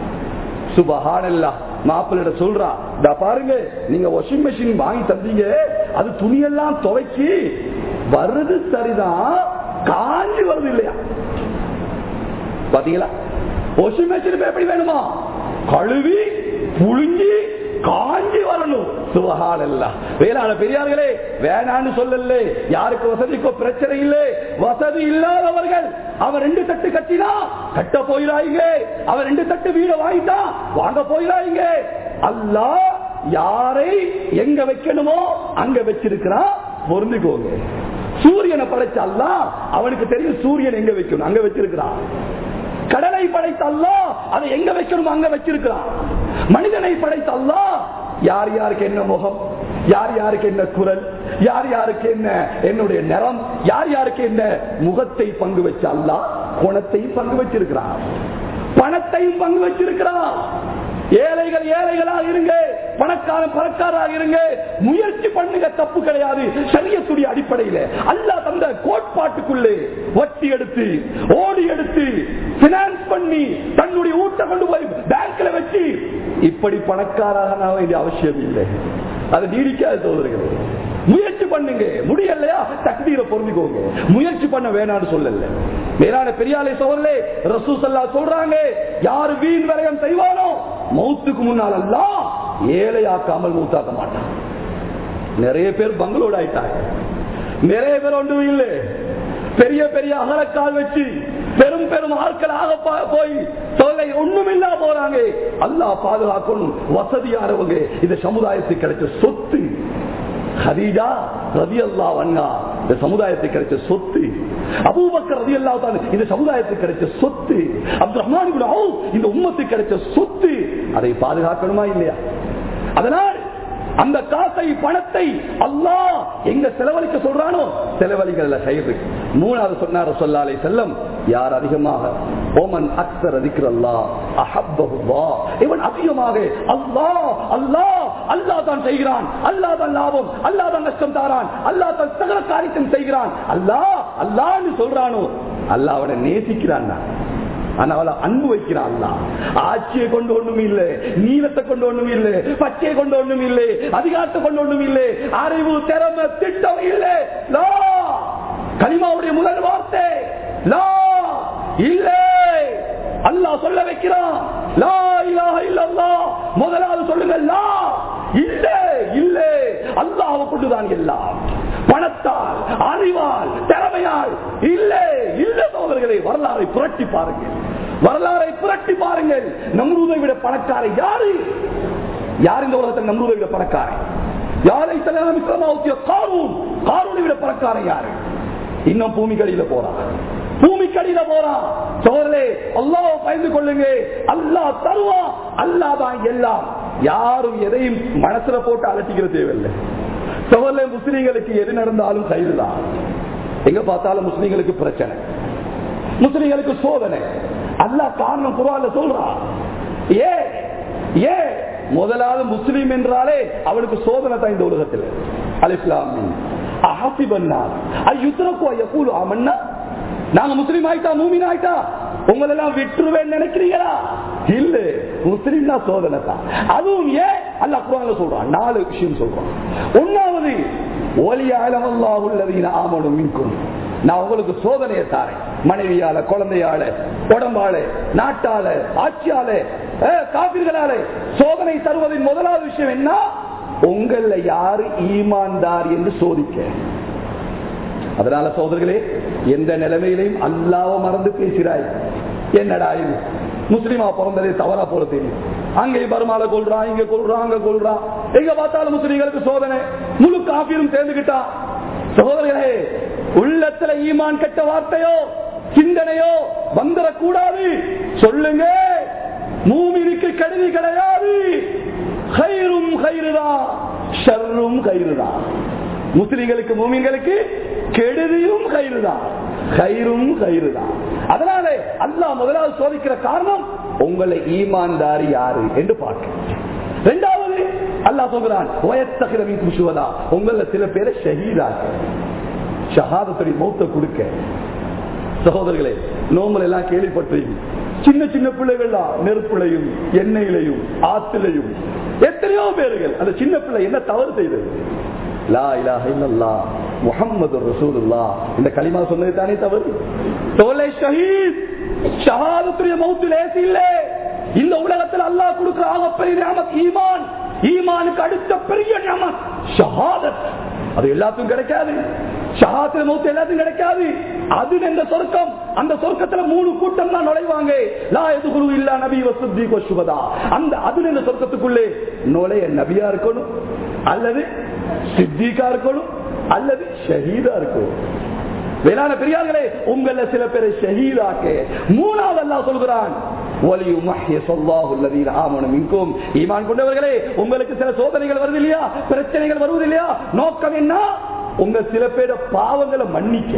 சுபஹானல்லா மாப்பிள்ளிட சொல்றா இந்த பாருங்க நீங்க வாஷிங் மெஷின் வாங்கி தந்தீங்க அது துணியெல்லாம் துவைச்சி வருது சரிதான் காஞ்சி வருது இல்லையா பாத்தீங்களா வாஷிங் மெஷின் எப்படி வேணுமா கழுவி புழிஞ்சி காஞ்சி வரணும் சுபகானல்லா வேளாண் பெரியார்களே வேணான்னு சொல்லல யாருக்கு வசதிக்கோ பிரச்சனை இல்லை வசதி இல்லாதவர்கள் அவன் ரெண்டு தட்டு கட்டினா கட்ட போயிடாங்க அவன் ரெண்டு தட்டு வீட வாங்கிட்டா வாங்க போயிடாங்க அல்லா யாரை எங்க வைக்கணுமோ அங்க வச்சிருக்கிறான் பொருந்துக்கோங்க சூரியனை படைச்சல்லா அவனுக்கு தெரியும் சூரியன் எங்க வைக்கணும் அங்க வச்சிருக்கிறான் கடலை படைத்தல்லா அதை எங்க வைக்கணும் அங்க வச்சிருக்கிறான் மனிதனை படைத்தல்லா யார் யாருக்கு என்ன முகம் யார் யாருக்கு என்ன குரல் யார் யாருக்கு என்ன என்னுடைய நிறம் யார் யாருக்கு என்ன முகத்தை பங்கு வச்ச அல்லா குணத்தையும் பங்கு வச்சிருக்கிறார் பணத்தையும் பங்கு வச்சிருக்கிறார் ஏழைகள் ஏழைகளாக இருங்க பணக்காரன் பணக்காராக இருங்க முயற்சி பண்ணுங்க தப்பு கிடையாது சரியத்துடைய அடிப்படையில் அல்லா தந்த கோட்பாட்டுக்குள்ளே வட்டி எடுத்து ஓடி எடுத்து பினான்ஸ் பண்ணி தன்னுடைய ஊட்ட கொண்டு போய் பேங்க்ல வச்சு இப்படி பணக்காராக வேண்டிய அவசியம் இல்லை அது நீடிக்காத சோதரிகள் முயற்சி பண்ணுங்க முடியலையா தக்தீரை பொருந்திக்கோங்க முயற்சி பண்ண வேணாம்னு சொல்லல மேலான பெரியாலை சோழர்களே ரசூசல்லா சொல்றாங்க யாரு வீண் விரயம் செய்வானோ மௌத்துக்கு முன்னால் எல்லாம் ஏழையாக்காமல் மூத்தாக்க மாட்டான் நிறைய பேர் பங்களோடு ஆயிட்டாங்க நிறைய பேர் ஒன்றும் இல்லை பெரிய பெரிய அகலக்கால் வச்சு பெரும் பெரும் ஆட்களாக போய் தொல்லை ஒண்ணுமில்லா போறாங்க அல்லா பாதுகாக்கணும் வசதியானவங்க இந்த சமுதாயத்துக்கு கிடைச்ச சொத்து ஹதீஜா ரதி அல்லா வண்ணா இந்த சமுதாயத்துக்கு கிடைச்ச சொத்து அபூபக்கர் ரதி அல்லா தான் இந்த சமுதாயத்துக்கு கிடைச்ச சொத்து அப்துல் ரஹ்மான் இந்த உம்மத்துக்கு கிடைச்ச சொத்து அதை பாதுகாக்கணுமா இல்லையா அதனால் அந்த காசை பணத்தை அல்லா எங்க செலவழிக்க சொல்றானோ செலவழிகள் கயிறு மூணாவது சொன்னார் சொல்லாலை செல்லம் யார் அதிகமாக ஓமன் அக்சர் அதிக்கிறல்லா அஹப்பகுல்லா இவன் அதிகமாக அல்லா அல்லா அல்லா தான் செய்கிறான் அல்லா தான் லாபம் அல்லா தான் நஷ்டம் தாரான் அல்லா தான் சகல காரியத்தையும் செய்கிறான் அல்லா அல்லான்னு சொல்றானோ அல்லா அவனை நேசிக்கிறான் ஆனா அவளை அன்பு வைக்கிறான் ஆட்சியை கொண்டு ஒண்ணும் இல்லை நீளத்தை கொண்டு ஒண்ணும் இல்லை பச்சையை கொண்டு ஒண்ணும் இல்லை அதிகாரத்தை கொண்டு ஒண்ணும் இல்லை அறிவு திறமை திட்டம் இல்லை லா கனிமாவுடைய முதல் வார்த்தை லா இல்லை அல்லாஹ் சொல்ல வைக்கிறான் லா இலாஹ இல்லல்லாஹ் முதலாவது சொல்லுங்க லா இல்ல இல்ல அல்லாஹ் கொண்டுதான் எல்லாம் பணத்தால் அறிவால் திறமையால் இல்ல இல்ல சோதர்களை வரலாறை புரட்டி பாருங்கள் வரலாறை புரட்டி பாருங்கள் நம்ரூதை விட பணக்காரை யாரு யார் இந்த உலகத்தில் நம்ரூதை விட பணக்காரன் யாரை தலைமைக்கிரமாவுத்திய காரூன் காரூனை விட பணக்காரன் யாரு இன்னும் பூமிக்கடியில போறான் பூமிக்கடியில போறான் சோழலே அல்லாஹ் பயந்து கொள்ளுங்க அல்லாஹ் தருவான் அல்லாஹ் தான் எல்லாம் யாரும் எதையும் மனசுல போட்டு அலட்டிக்கிற தேவையில்லை சோழல முஸ்லீம்களுக்கு எது நடந்தாலும் கைதுதான் எங்க பார்த்தாலும் முஸ்லீம்களுக்கு பிரச்சனை முஸ்லீம்களுக்கு சோதனை அல்லாஹ் காரணம் குரான்ல சொல்றான் ஏ ஏ முதலாவது முஸ்லீம் என்றாலே அவனுக்கு சோதனை தான் இந்த உலகத்தில் அலிஸ்லாமி அஹசிபன்னார் ஐயுத்தரக்கு ஐயக்கூலு ஆமன்னா நாங்க முஸ்லீம் ஆயிட்டா மூமின் ஆயிட்டா உங்களெல்லாம் விட்டுருவேன் நினைக்கிறீங்களா இல்ல முஸ்லீம் தான் சோதனை தான் அதுவும் ஏன் அல்ல குரான்ல சொல்றான் நாலு விஷயம் சொல்றான் ஒன்னாவது ஒலியாளவல்லாஹுள்ளதீன ஆமனும் மின்கும் நான் உங்களுக்கு சோதனையை தாரேன் மனைவியால குழந்தையால உடம்பால நாட்டால ஆட்சியால காப்பீர்களால சோதனை தருவதின் முதலாவது விஷயம் என்ன உங்கள யாரு ஈமான்தார் என்று சோதிக்க அதனால சோதர்களே எந்த நிலைமையிலையும் அல்லாவ மறந்து பேசுகிறாய் என்னடா இது முஸ்லிமா பிறந்ததே தவறா போல தெரியும் அங்கே பருமால கொள்றான் இங்க கொள்றான் அங்க கொள்றான் எங்க பார்த்தாலும் முஸ்லீம்களுக்கு சோதனை முழு காப்பீரும் சேர்ந்துகிட்டா சகோதரர்களே உள்ளத்துல ஈமான் கெட்ட வார்த்தையோ சிந்தனையோ வந்துடக்கூடாது சொல்லுங்க மூமினுக்கு கருதி கிடையாது கயிறும் கயிறுதான் ஷர்ரும் கயிறுதான் முஸ்லிம்களுக்கு மூமின்களுக்கு கெடுதியும் கயிறுதான் கயிறும் கயிறுதான் அதனால அல்லாஹ் முதலாவது சோதிக்கிற காரணம் உங்களை ஈமான்தாரி யாரு என்று பார்க்க இரண்டாவது அல்லாஹ் சொல்கிறான் வயத்தகிரவின் குசுவதா உங்கள சில பேரை ஷஹீதாக்க ஷஹாதத்துடைய மௌத்த கொடுக்க சகோதரர்களே நோம்பல் எல்லாம் கேள்விப்பட்டீங்க சின்ன சின்ன பிள்ளைகள்லாம் நெருப்புலையும் எண்ணெயிலையும் ஆத்திலையும் எத்தனையோ பேர்கள் அந்த சின்ன பிள்ளை என்ன தவறு செய்தது லா இலாஹ இல்லல்லாஹ் முஹம்மது ரசூலுல்லாஹ் இந்த களிமா சொன்னது தானே தவறு தோலை ஷஹீத் ஷஹாதத்துடைய மௌத்து லேசி இல்லை இந்த உலகத்தில் அல்லாஹ் கொடுக்கிற ஆகப்பெரிய நியமத் ஈமான் ஈமானுக்கு அடுத்த பெரிய நியமத் ஷஹாதத் அது எல்லாத்துக்கும் கிடைக்காது ஷஹாத்துல மௌத்து எல்லாத்துக்கும் கிடைக்காது அது எந்த சொர்க்கம் அந்த சொர்க்கத்துல மூணு கூட்டம் தான் நுழைவாங்க லா எதுகுரு இல்லா நபி வசுத்தி சுபதா அந்த அது எந்த சொர்க்கத்துக்குள்ளே நுழைய நபியா இருக்கணும் அல்லது சித்திகா இருக்கணும் அல்லது ஷஹீதா இருக்கணும் வேளாண் பெரியார்களே உங்கள சில பேரை ஷஹீதாக்க மூணாவது அல்லா சொல்கிறான் ஈமான் கொண்டவர்களே உங்களுக்கு சில சோதனைகள் வருது இல்லையா பிரச்சனைகள் வருவது இல்லையா நோக்கம் என்ன உங்க சில பேர பாவங்களை மன்னிக்க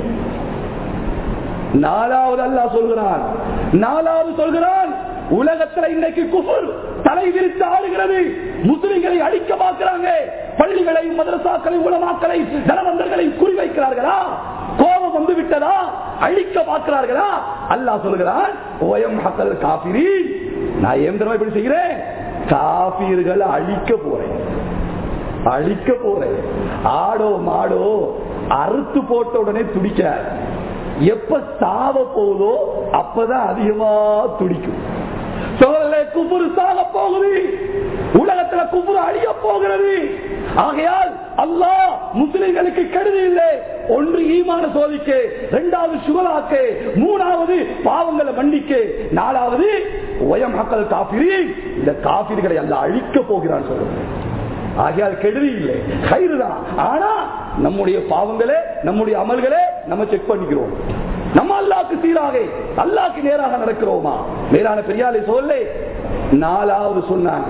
நாலாவது அல்லாஹ் சொல்கிறான் நாலாவது சொல்கிறான் உலகத்துல இன்னைக்கு குஃபுர் தலை விரித்து ஆடுகிறது முஸ்லிம்களை அடிக்க பார்க்கிறாங்க பள்ளிகளையும் மதரசாக்களையும் உலமாக்களை தனவந்தர்களை குறிவைக்கிறார்களா கோபம் வந்து விட்டதா அழிக்க பார்க்கிறார்களா அல்லாஹ் சொல்கிறான் ஓயம் மக்கள் காபிரி நான் ஏன் தெரியுமா இப்படி செய்கிறேன் காபீர்களை அழிக்க போறேன் அழிக்க போறேன் ஆடோ மாடோ அறுத்து போட்ட உடனே துடிக்க எப்ப சாவ போதோ அப்பதான் அதிகமா துடிக்கும் சோழர்களே குபுரு சாக போகுது உலகத்துல குபுரு அழிய போகிறது ஆகையால் அல்லாஹ் முஸ்லிம்களுக்கு கெடுதி இல்லை ஒன்று ஈமான சோதிக்கு இரண்டாவது சுகலாக்கு மூணாவது பாவங்களை மன்னிக்கு நாலாவது ஒயம் மக்கள் காபிரி இந்த காபிரிகளை அல்ல அழிக்க போகிறான் சொல்லுங்க ஆகையால் கெடுதி இல்லை கயிறு தான் ஆனா நம்முடைய பாவங்களே நம்முடைய அமல்களே நம்ம செக் பண்ணிக்கிறோம் நம்ம அல்லாக்கு சீராக அல்லாக்கு நேராக நடக்கிறோமா மேலான பெரியாலை சொல்ல நாலாவது சொன்னாங்க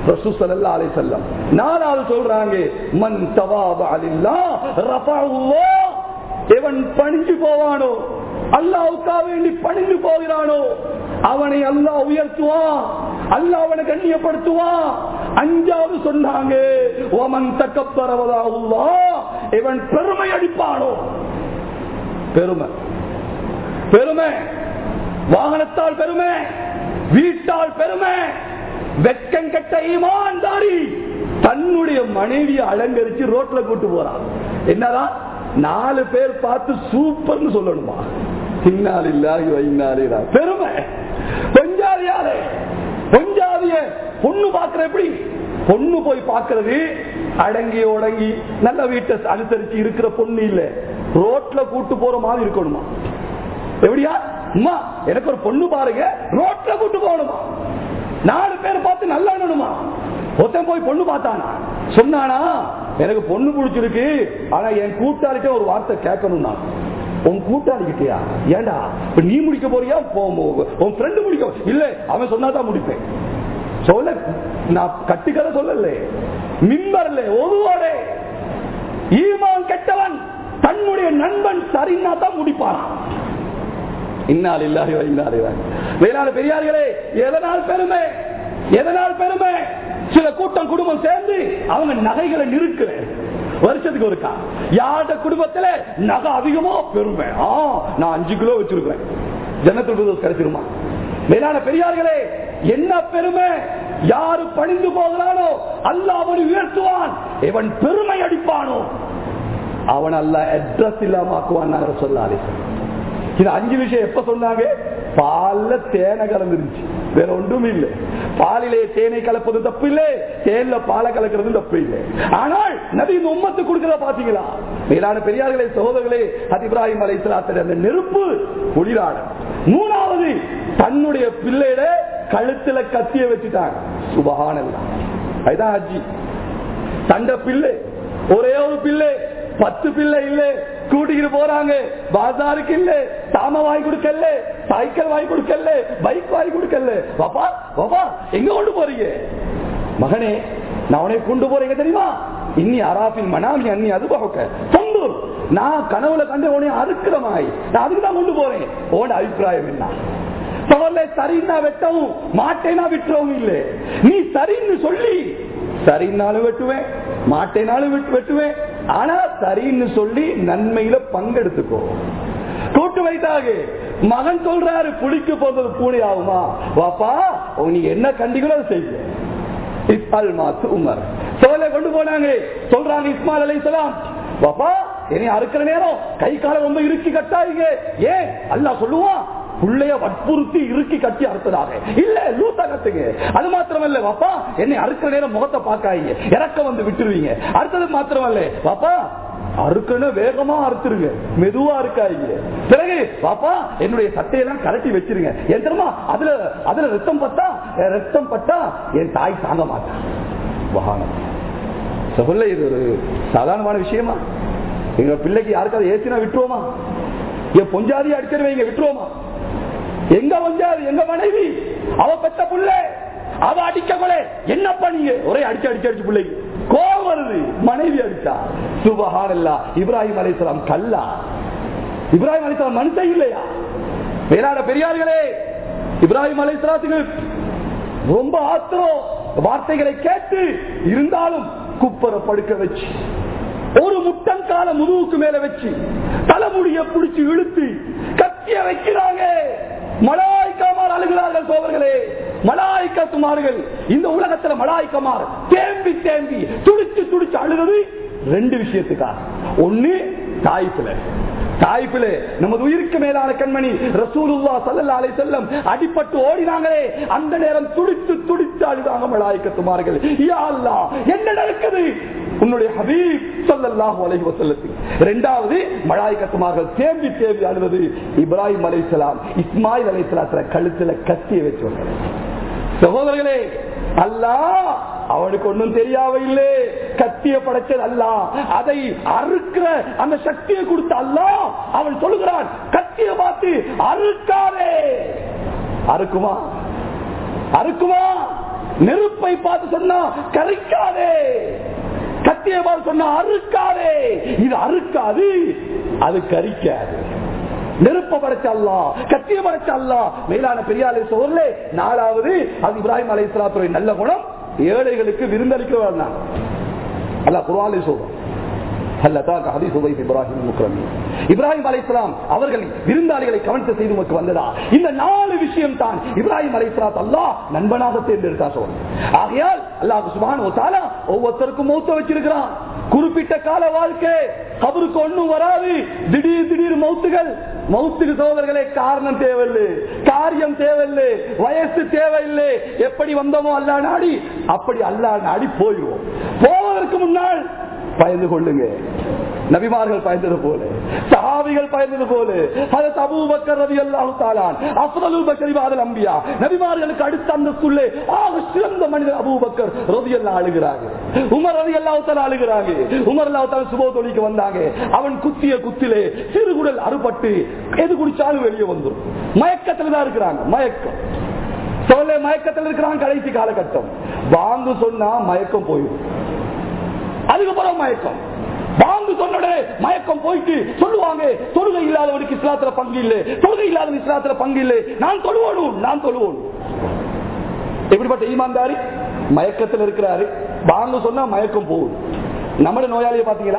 நாலாவது சொல்றாங்க மண் எவன் பணிஞ்சு போவானோ அல்லாவுக்காக வேண்டி பணிந்து போகிறானோ அவனை அல்லாஹ் உயர்த்துவான் அல்லாஹ் அவனை கண்ணியப்படுத்துவான் அஞ்சாவது சொன்னாங்க ஓமன் தக்கப்பறவதாகுவா இவன் பெருமை அடிப்பானோ பெருமை பெருமை வாகனத்தால் பெருமை வீட்டால் பெருமை வெக்கம் கட்ட ஈமான்தாரி தன்னுடைய மனைவியை அலங்கரிச்சு ரோட்ல கூட்டு போறான் என்னதான் நாலு பேர் பார்த்து சூப்பர்னு சொல்லணுமா இன்னால் இல்லாஹி வைநாளிரா பெருமை பொஞ்சாதியாரே பொஞ்சாதிய பொண்ணு பாக்குற எப்படி பொண்ணு போய் பாக்குறது அடங்கி உடங்கி நல்ல வீட்டை அனுசரிச்சு இருக்கிற பொண்ணு இல்ல ரோட்ல கூட்டு போற மாதிரி இருக்கணுமா எப்படியா அம்மா எனக்கு ஒரு பொண்ணு பாருங்க ரோட்ல கூட்டு போகணுமா நாலு பேர் பார்த்து நல்லா எண்ணணுமா ஒருத்தன் போய் பொண்ணு பார்த்தானா சொன்னானா எனக்கு பொண்ணு பிடிச்சிருக்கு ஆனா என் கூட்டாளிட்ட ஒரு வார்த்தை கேட்கணும் நான் உன் கூட்டாளி கிட்டியா ஏண்டா இப்ப நீ முடிக்க போறியா உன் ஃப்ரெண்டு முடிக்க இல்ல அவன் சொன்னாதான் முடிப்பேன் சொல்ல நான் கட்டுக்கதை சொல்லல மிம்பர்ல ஒருவோட ஈமான் கெட்டவன் தன்னுடைய நண்பன் சரின்னா தான் முடிப்பான் இன்னால் இல்லாத வேளாண் பெரியார்களே எதனால் பெருமை எதனால் பெருமை சில கூட்டம் குடும்பம் சேர்ந்து அவங்க நகைகளை நிறுக்குற வருஷத்துக்கு ஒருக்கா யார்ட குடும்பத்துல நகை அதிகமா பெருமை ஆ நான் அஞ்சு கிலோ வச்சிருக்கிறேன் ஜனத்துக்கு கிடைச்சிருமா மேலான பெரியார்களே என்ன பெருமை யாரு பணிந்து போகிறானோ அல்ல அவன் உயர்த்துவான் இவன் பெருமை அடிப்பானோ அவன் அல்ல அட்ரஸ் இல்லாம ஆக்குவான் சொல்லாதே இது அஞ்சு விஷயம் எப்ப சொன்னாங்க பால்ல தேனை கலந்துருச்சு வேற ஒன்றும் இல்லை பாலிலே தேனை கலப்பது தப்பு இல்லை தேன்ல பாலை கலக்கிறது தப்பு இல்லை ஆனால் நபி இந்த உம்மத்து கொடுக்கிறத பாத்தீங்களா மேலான பெரியார்களே சகோதரர்களே அது இப்ராஹிம் அலை அந்த நெருப்பு குளிராட மூணாவது தன்னுடைய பிள்ளையிட கழுத்துல கத்திய வச்சுட்டாங்க சுபகானல்லா அதுதான் ஹஜ்ஜி தண்ட பிள்ளை ஒரே ஒரு பிள்ளை பத்து பிள்ளை இல்ல கூட்டிக்கிட்டு போறாங்க பாசாருக்கு இல்ல சாம வாங்கி கொடுக்கல சைக்கிள் வாங்கி கொடுக்கல பைக் வாங்கி கொடுக்கல பாப்பா பாப்பா எங்க கொண்டு போறீங்க மகனே நான் உனக்கு கொண்டு போறீங்க தெரியுமா இன்னி அராபின் மனாமி அன்னி அது பார்க்க தொந்தூர் நான் கனவுல கண்டு உனைய அறுக்கிற மாதிரி நான் அதுக்கு தான் கொண்டு போறேன் உன அபிப்பிராயம் என்ன சவர்ல சரின்னா வெட்டவும் மாட்டேனா விட்டுறவும் இல்லை நீ சரின்னு சொல்லி சரின்னாலும் வெட்டுவேன் மாட்டேனாலும் வெட்டுவேன் ஆனா சரின்னு சொல்லி நன்மையில பங்கெடுத்துக்கோ கூட்டு வைத்தாக மகன் சொல்றாரு புளிக்கு போறது பூனை ஆகுமா வாப்பா நீ என்ன கண்டிகளோ செய்ய இஸ்மால் மாத்து உமர் சோலை கொண்டு போனாங்க சொல்றாங்க இஸ்மால் அலை சலாம் பாப்பா என்னை அறுக்கிற நேரம் கை கால ரொம்ப இறுக்கி கட்டாயிங்க ஏன் அல்லா சொல்லுவான் புள்ளைய வற்புறுத்தி இறுக்கி கட்டி அறுத்ததாக இல்ல லூத்தா கத்துங்க அது மாத்திரமல்ல பாப்பா என்னை அறுக்கிற நேரம் முகத்தை பாக்காயிங்க இறக்க வந்து விட்டுருவீங்க அடுத்தது மாத்திரமல்ல பாப்பா அறுக்கணும் வேகமா அறுத்துருங்க மெதுவா இருக்காங்க பிறகு பாப்பா என்னுடைய சட்டையெல்லாம் கலட்டி வச்சிருங்க என் தெரியுமா அதுல அதுல ரத்தம் பட்டா ரத்தம் பட்டா என் தாய் தாங்க மாட்டான் வாகனம் சொல்ல இது ஒரு சாதாரணமான விஷயமா எங்க பிள்ளைக்கு யாருக்காவது ஏசினா விட்டுருவோமா என் பொஞ்சாதி அடிச்சிருவீங்க விட்டுருவோமா எங்க வந்தாரு எங்க மனைவி அவ பெத்த புள்ள அவ அடிக்க கொலை என்ன பண்ணீங்க ஒரே அடிச்சு அடிச்சு அடிச்சு பிள்ளைக்கு கோவம் வருது மனைவி அடிச்சா சுபஹானல்லா இப்ராஹிம் அலைஹிஸ்ஸலாம் கல்லா இப்ராஹிம் அலைஹிஸ்ஸலாம் மனுஷன் இல்லையா வேளாண் பெரியார்களே இப்ராஹிம் அலைஹிஸ்ஸலாத்துக்கு ரொம்ப ஆத்திரம் வார்த்தைகளை கேட்டு இருந்தாலும் குப்பரை படுக்க வச்சு ஒரு முட்டன் கால முதுகுக்கு மேல வச்சு தலைமுடிய பிடிச்சு இழுத்து கத்திய வைக்கிறாங்க மலாய்க்காமார் அழுகிறார்கள் சோழர்களே மலாய்க்கத்துமார்கள் இந்த உலகத்துல மலாய்க்கமார் தேம்பி தேம்பி துடிச்சு துடிச்சு அழுகிறது ரெண்டு விஷயத்துக்காக ஒண்ணு தாய்ப்புல தாய்ப்பிலே நமது உயிருக்கு மேலான கண்மணி ரசூலுல்லா சல்லல்லா அலைஹி செல்லம் அடிபட்டு ஓடினாங்களே அந்த நேரம் துடித்து துடித்து அழுதாங்க மலாய்க்கத்துமார்கள் யா அல்லாஹ் என்ன நடக்குது உன்னுடைய ஹபீப் ஸல்லல்லாஹு அலைஹி வஸல்லத்துக்கு இரண்டாவது மலாய்க்கத்துமார்கள் தேம்பி தேம்பி அழுவது இப்ராஹிம் அலைஹிஸ்ஸலாம் இஸ்மாயில் அலைஹிஸ்ஸலாத்துல கழுத்துல கத்திய வச்சு சகோதரர்களே அல்லாஹ் அவனுக்கு ஒன்றும் தெரியாவில்லை கத்திய படைச்சது அல்ல அதை அறுக்கிற அந்த சக்தியை கொடுத்த அல்ல அவன் சொல்லுகிறான் கத்திய பார்த்து அறுக்காதே அறுக்குமா அறுக்குமா நெருப்பை பார்த்து சொன்னா கரிக்காதே கத்திய பார்த்து சொன்னா அறுக்காதே இது அறுக்காது அது கரிக்காது நெருப்ப படைச்சல்லா கத்திய படைச்சல்லா மேலான பெரியாலை சோர்லே நாலாவது அது இப்ராஹிம் அலை நல்ல குணம் ஏழைகளுக்கு விருந்தளிக்க வேண்டாம் அல்ல குரானை சொல்றோம் இப்ராஹிம் அலைசலாம் அவர்கள் விருந்தாளிகளை கவனித்து செய்து உமக்கு வந்ததா இந்த நாலு விஷயம் தான் இப்ராஹிம் அலைசலாத் அல்லா நண்பனாக தேர்ந்தெடுத்தா சொல் ஆகையால் அல்லாஹ் சுபான் ஒவ்வொருத்தருக்கும் மௌத்த வச்சிருக்கிறான் குறிப்பிட்ட கால வாழ்க்கை அவருக்கு ஒண்ணும் வராது திடீர் திடீர் மௌத்துகள் மௌத்துக்கு சோதர்களே காரணம் தேவையில்லை காரியம் தேவையில்லை வயசு தேவையில்லை எப்படி வந்தோமோ அல்லா நாடி அப்படி அல்லா நாடி போயிடுவோம் போவதற்கு முன்னால் பயந்து கொள்ளுங்க நபிமார்கள் பயந்தது போல சஹாபிகள் பயந்தது போல ஹதரத் அபூபக்கர் ரலியல்லாஹு தஆலான் அஃதலுல் பஷரி பாதல் அம்பியா நபிமார்களுக்கு அடுத்த அந்தஸ்துள்ளே ஆக சிறந்த மனிதர் அபூபக்கர் ரலியல்லாஹு அழுகிறாங்க உமர் ரலியல்லாஹு தஆலா அழுகிறாங்க உமர் ரலியல்லாஹு தஆலா சுபோ தொழிக்கு வந்தாங்க அவன் குத்திய குத்திலே சிறுகுடல் அறுபட்டு எது குடிச்சாலும் வெளியே வந்துரும் மயக்கத்துல தான் இருக்கிறாங்க மயக்கம் சொல்ல மயக்கத்தில் இருக்கிறாங்க கடைசி காலகட்டம் வாங்கு சொன்னா மயக்கம் போயிடும் அதுக்கப்புறம் மயக்கம் வாங்கு சொன்னோட மயக்கம் போயிட்டு சொல்லுவாங்க தொழுகை இல்லாதவனுக்கு இஸ்லாத்துல பங்கு இல்லை தொழுகை இல்லாத இஸ்லாத்துல பங்கு இல்லை நான் தொழுவோனும் நான் தொழுவோம் எப்படிப்பட்ட ஈமான்தாரி மயக்கத்தில் இருக்கிறாரு வாங்க சொன்னா மயக்கம் போகும் நம்மட நோயாளியை பாத்தீங்களா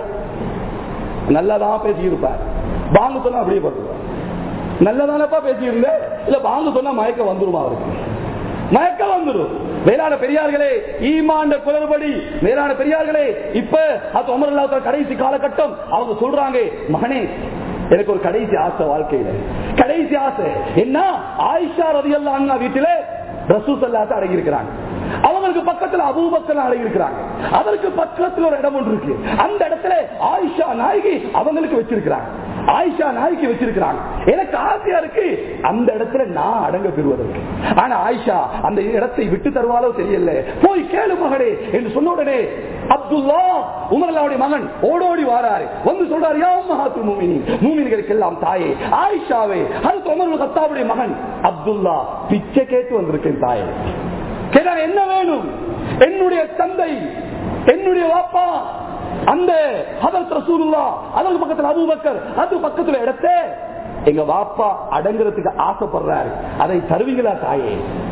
நல்லாதான் பேசி இருப்பார் வாங்க சொன்னா அப்படியே பார்த்துருவார் நல்லதானப்பா பேசி இருந்தேன் இல்ல வாங்க சொன்னா மயக்கம் வந்துருமா அவருக்கு மயக்கம் வந்துடும் மேலான பெரியார்களே ஈமாண்ட குளறுபடி மேலான பெரியார்களே இப்ப அது உமர் அல்லாஹ் கடைசி காலகட்டம் அவங்க சொல்றாங்க மகனே எனக்கு ஒரு கடைசி ஆசை வாழ்க்கையில கடைசி ஆசை என்ன ஆயிஷா ரதி அல்லா வீட்டில ரசூசல்லாத்த அடங்கி இருக்கிறாங்க அவங்களுக்கு பக்கத்துல அபூபக்கல் அடங்கி இருக்கிறாங்க அதற்கு பக்கத்துல ஒரு இடம் ஒன்று இருக்கு அந்த இடத்துல ஆயிஷா நாயகி அவங்களுக்கு வச்சிருக்கிறாங்க ஆயிஷா நாய்க்கு வச்சிருக்கிறாங்க எனக்கு ஆசையா இருக்கு அந்த இடத்துல நான் அடங்க பெறுவதற்கு ஆனா ஆயிஷா அந்த இடத்தை விட்டு தருவாலோ தெரியல போய் கேளு மகனே என்று சொன்ன உடனே அப்துல்லா உமர்லாவுடைய மகன் ஓடோடி வாராரு வந்து சொல்றாரு யா மகாத்து மூமினி மூமின்களுக்கு எல்லாம் தாயே ஆயிஷாவே அடுத்து உமர் கத்தாவுடைய மகன் அப்துல்லா பிச்சை கேட்டு வந்திருக்கேன் தாயே கேட்டாங்க என்ன வேணும் என்னுடைய தந்தை என்னுடைய வாப்பா அந்த ஹதரத் ரசூலுல்லா அதற்கு பக்கத்துல அபூபக்கர் அது பக்கத்துல இடத்த எங்க வாப்பா அடங்குறதுக்கு ஆசைப்படுறாரு அதை தருவீங்களா தாயே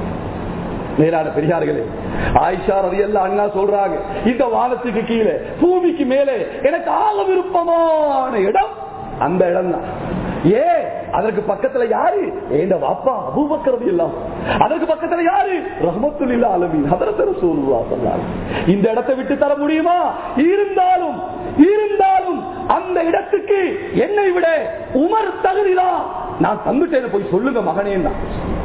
மேலான பெரியார்களே ஆயிஷா ரவி எல்லாம் அண்ணா சொல்றாங்க இந்த வானத்துக்கு கீழே பூமிக்கு மேலே எனக்கு ஆக விருப்பமான இடம் அந்த இடம் தான் ஏ அதற்கு பக்கத்துல யாரு ஏண்ட வாப்பா அபூபக்கரது எல்லாம் அதற்கு பக்கத்துல யாரு ரஹமத்துல்லா அலமீன் அதரத்தர சூழ்வா சொன்னார் இந்த இடத்தை விட்டு தர முடியுமா இருந்தாலும் இருந்தாலும் அந்த இடத்துக்கு என்னை விட உமர் தகுதிதான் நான் தந்துட்டேன்னு போய் சொல்லுங்க மகனே தான்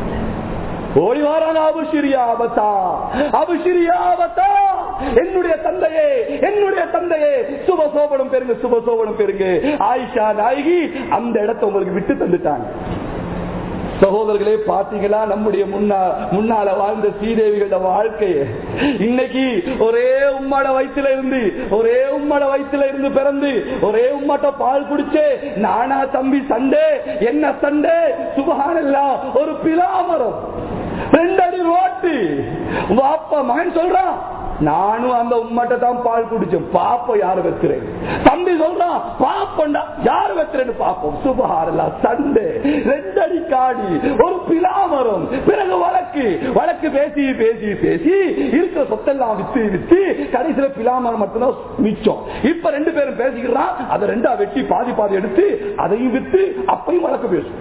ஓடி வாரான அபுஷிரியாபத்தா அபுஷிரியாபத்தா என்னுடைய தந்தையே என்னுடைய தந்தையே சுபசோபனம் பெருங்க சுபசோபனம் பெருங்க ஆயிஷா நாயகி அந்த இடத்தை உங்களுக்கு விட்டு தந்துட்டாங்க சகோதரர்களே பாத்தீங்களா நம்முடைய முன்னா முன்னால வாழ்ந்த ஸ்ரீதேவிகளோட வாழ்க்கையை இன்னைக்கு ஒரே உம்மாட வயிற்றுல இருந்து ஒரே உம்மாட வயிற்றுல இருந்து பிறந்து ஒரே உம்மாட்ட பால் குடிச்சே நானா தம்பி சண்டே என்ன சண்டே சுபகானல்லா ஒரு பிலாமரம் ரெண்டடி ரோட்டு வாப்பா மகன் சொல்றான் நானும் அந்த உம்மட்ட தான் பால் குடிச்சேன் பாப்ப யாரு வைக்கிறேன் தம்பி சொல்றான் பாப்பண்டா யாரு வைக்கிறேன்னு பாப்போம் சுபஹாரல்லா சண்டே ரெண்டடி காடி ஒரு பிலாமரம் பிறகு வழக்கு வழக்கு பேசி பேசி பேசி இருக்கிற சொத்தெல்லாம் வித்து வித்து கடைசியில பிலாமரம் மட்டும்தான் மிச்சம் இப்ப ரெண்டு பேரும் பேசிக்கிறான் அதை ரெண்டா வெட்டி பாதி பாதி எடுத்து அதையும் வித்து அப்பையும் வழக்கு பேசும்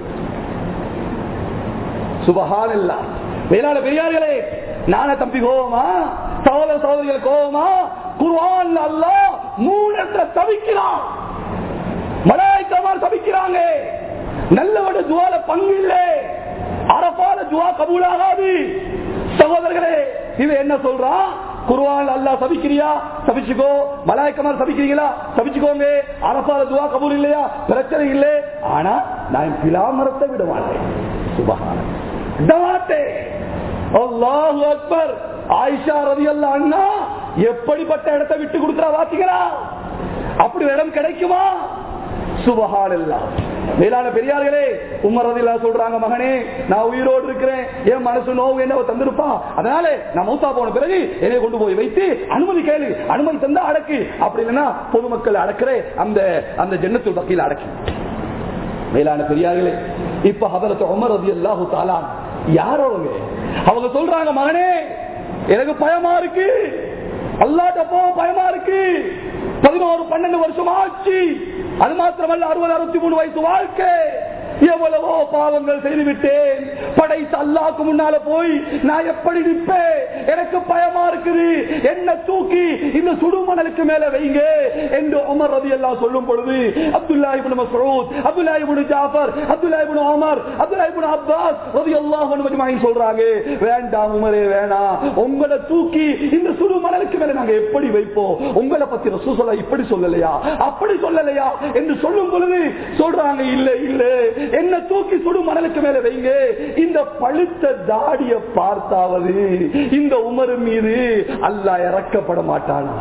சுபஹான் இல்லா வேளாண் பெரியார்களே நான தம்பி கோவமா சகோதர சகோதரிகள் கோவமா குர்ஆன் அல்லாஹ் மூணு இடத்துல தவிக்கிறான் மலாய்க்கமார் தவிக்கிறாங்க நல்லவட துவால பங்கு இல்லை அரபால துவா கபூலாகாது சகோதரர்களே இது என்ன சொல்றான் குருவான் அல்லா சபிக்கிறியா சபிச்சுக்கோ மலாய்க்கமார் சபிக்கிறீங்களா சபிச்சுக்கோங்க அரசால துவா கபூல் இல்லையா பிரச்சனை இல்லை ஆனா நான் பிலாமரத்தை விட மாட்டேன் சுபகான விட மாட்டேன் அல்லாஹு அக்பர் ஆயிஷா ரவி அல்லா அண்ணா எப்படிப்பட்ட இடத்தை விட்டு கொடுக்கிறா பாத்தீங்களா அப்படி ஒரு இடம் கிடைக்குமா சுபஹான் எல்லாம் மேலான பெரியார்களே உமர் ரதில்லா சொல்றாங்க மகனே நான் உயிரோடு இருக்கிறேன் என் மனசு நோவு என்ன தந்திருப்பான் அதனால நான் மௌத்தா போன பிறகு என்னை கொண்டு போய் வைத்து அனுமதி கேளு அனுமதி தந்தா அடக்கு அப்படி இல்லைன்னா பொதுமக்கள் அடக்கிற அந்த அந்த ஜன்னத்து வக்கீல் அடக்கி மேலான பெரியார்களே இப்ப ஹதரத்து உமர் ரதி அல்லாஹு தாலான் யாரோ அவங்க அவங்க சொல்றாங்க மகனே எனக்கு பயமா இருக்கு அல்லாட்ட போ பயமா இருக்கு பதினோரு பன்னெண்டு வருஷம் ஆச்சு அது மாத்திரமல்ல அறுபது அறுபத்தி மூணு வயசு வாழ்க்கை எவ்வளவோ பாவங்கள் செய்து விட்டேன் படைத்த அல்லாக்கு முன்னால போய் நான் எப்படி நிற்பேன் எனக்கு பயமா இருக்குது என்ன தூக்கி இந்த சுடுமணலுக்கு மேல வைங்க என்று உமர் ரதி எல்லாம் சொல்லும் பொழுது Abdullah ibn Masud Abdullah ibn Jafar Abdullah ibn Umar Abdullah ibn Abbas ரதி அல்லாஹ் அன்ஹு சொல்றாங்க வேண்டாம் உமரே வேணாம் உங்களை தூக்கி இந்த சுடுமணலுக்கு மேல நாங்க எப்படி வைப்போம் உங்களை பத்தி ரசூசலா இப்படி சொல்லலையா அப்படி சொல்லலையா என்று சொல்லும் பொழுது சொல்றாங்க இல்ல இல்ல என்ன தூக்கி சுடு மணலுக்கு மேல வைங்க இந்த பழுத்த தாடிய பார்த்தாவது இந்த உமர் மீது அல்லாஹ் இறக்கப்பட மாட்டானா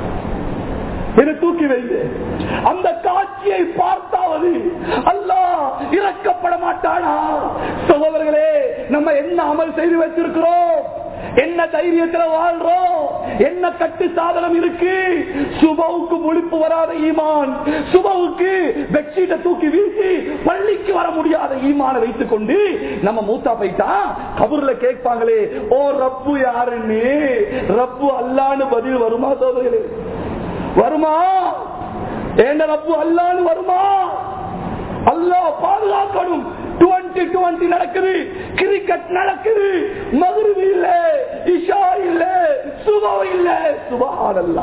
என்னை தூக்கி வைங்க அந்த காட்சியை பார்த்தாவது அல்லாஹ் இறக்கப்பட மாட்டானா சகோதரர்களே நம்ம என்ன அமல் செய்து வச்சிருக்கிறோம் என்ன தைரியத்துல வாழ்றோம் என்ன கட்டு சாதனம் இருக்கு சுபவுக்கு முழிப்பு வராத ஈமான் சுபவுக்கு பெட்ஷீட்டை தூக்கி வீசி பள்ளிக்கு வர முடியாத ஈமான வைத்துக் கொண்டு நம்ம மூத்தா போயிட்டா கபூர்ல கேட்பாங்களே ஓ ரப்பு யாருன்னு ரப்பு அல்லான்னு பதில் வருமா சோதர்களே வருமா ஏண்ட ரப்பு அல்லான்னு வருமா அல்லாஹ் பாதுகாக்கணும் டுவெண்டி டுவெண்டி நடக்குது கிரிக்கெட் நடக்குது மதுரவு இல்ல இஷா இல்ல சுபம் இல்ல சுபானல்லா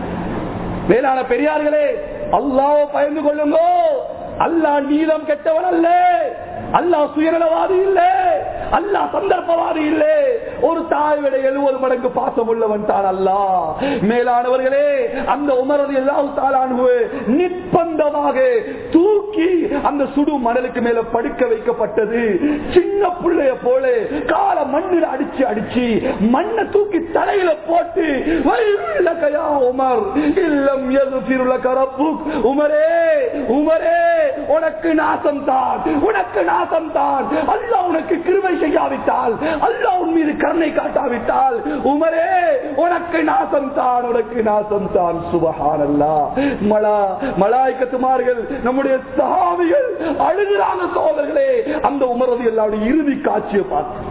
மேலான பெரியார்களே அல்லாஹ் பயந்து கொள்ளுங்க அல்லாஹ் நீளம் கெட்டவன் அல்ல அல்லாஹ் சுயநலவாதி இல்ல அல்லாஹ் சந்தர்ப்பவாதி இல்ல ஒரு தாய் விட எழுபது மடங்கு பாசம் உள்ளவன் தான் அல்லா மேலானவர்களே அந்த உமரது எல்லாம் தாளானு நிர்பந்தமாக தூக்கி அந்த சுடு மணலுக்கு மேல படுக்க வைக்கப்பட்டது சின்ன பிள்ளைய போல கால மண்ணில் அடிச்சு அடிச்சு மண்ணை தூக்கி தலையில போட்டு வயலுலகையா உமர் இல்லம் எதுபிருலக ரப்புக் உமரே உமரே உனக்கு நாசம் தான் உனக்கு நாசம் தான் அல்லாஹ் உனக்கு கிருபை செய்யாவிட்டால் அல்லாஹ் உன் மீது கருணை காட்டாவிட்டால் உமரே உனக்கு நாசம் தான் உனக்கு நாசம் தான் சுபஹானல்லா மலா மலாய்க்கத்துமார்கள் நம்முடைய சஹாபிகள் அழுகிறாங்க சோதர்களே அந்த உமரது எல்லாருடைய இறுதி காட்சியை பார்த்து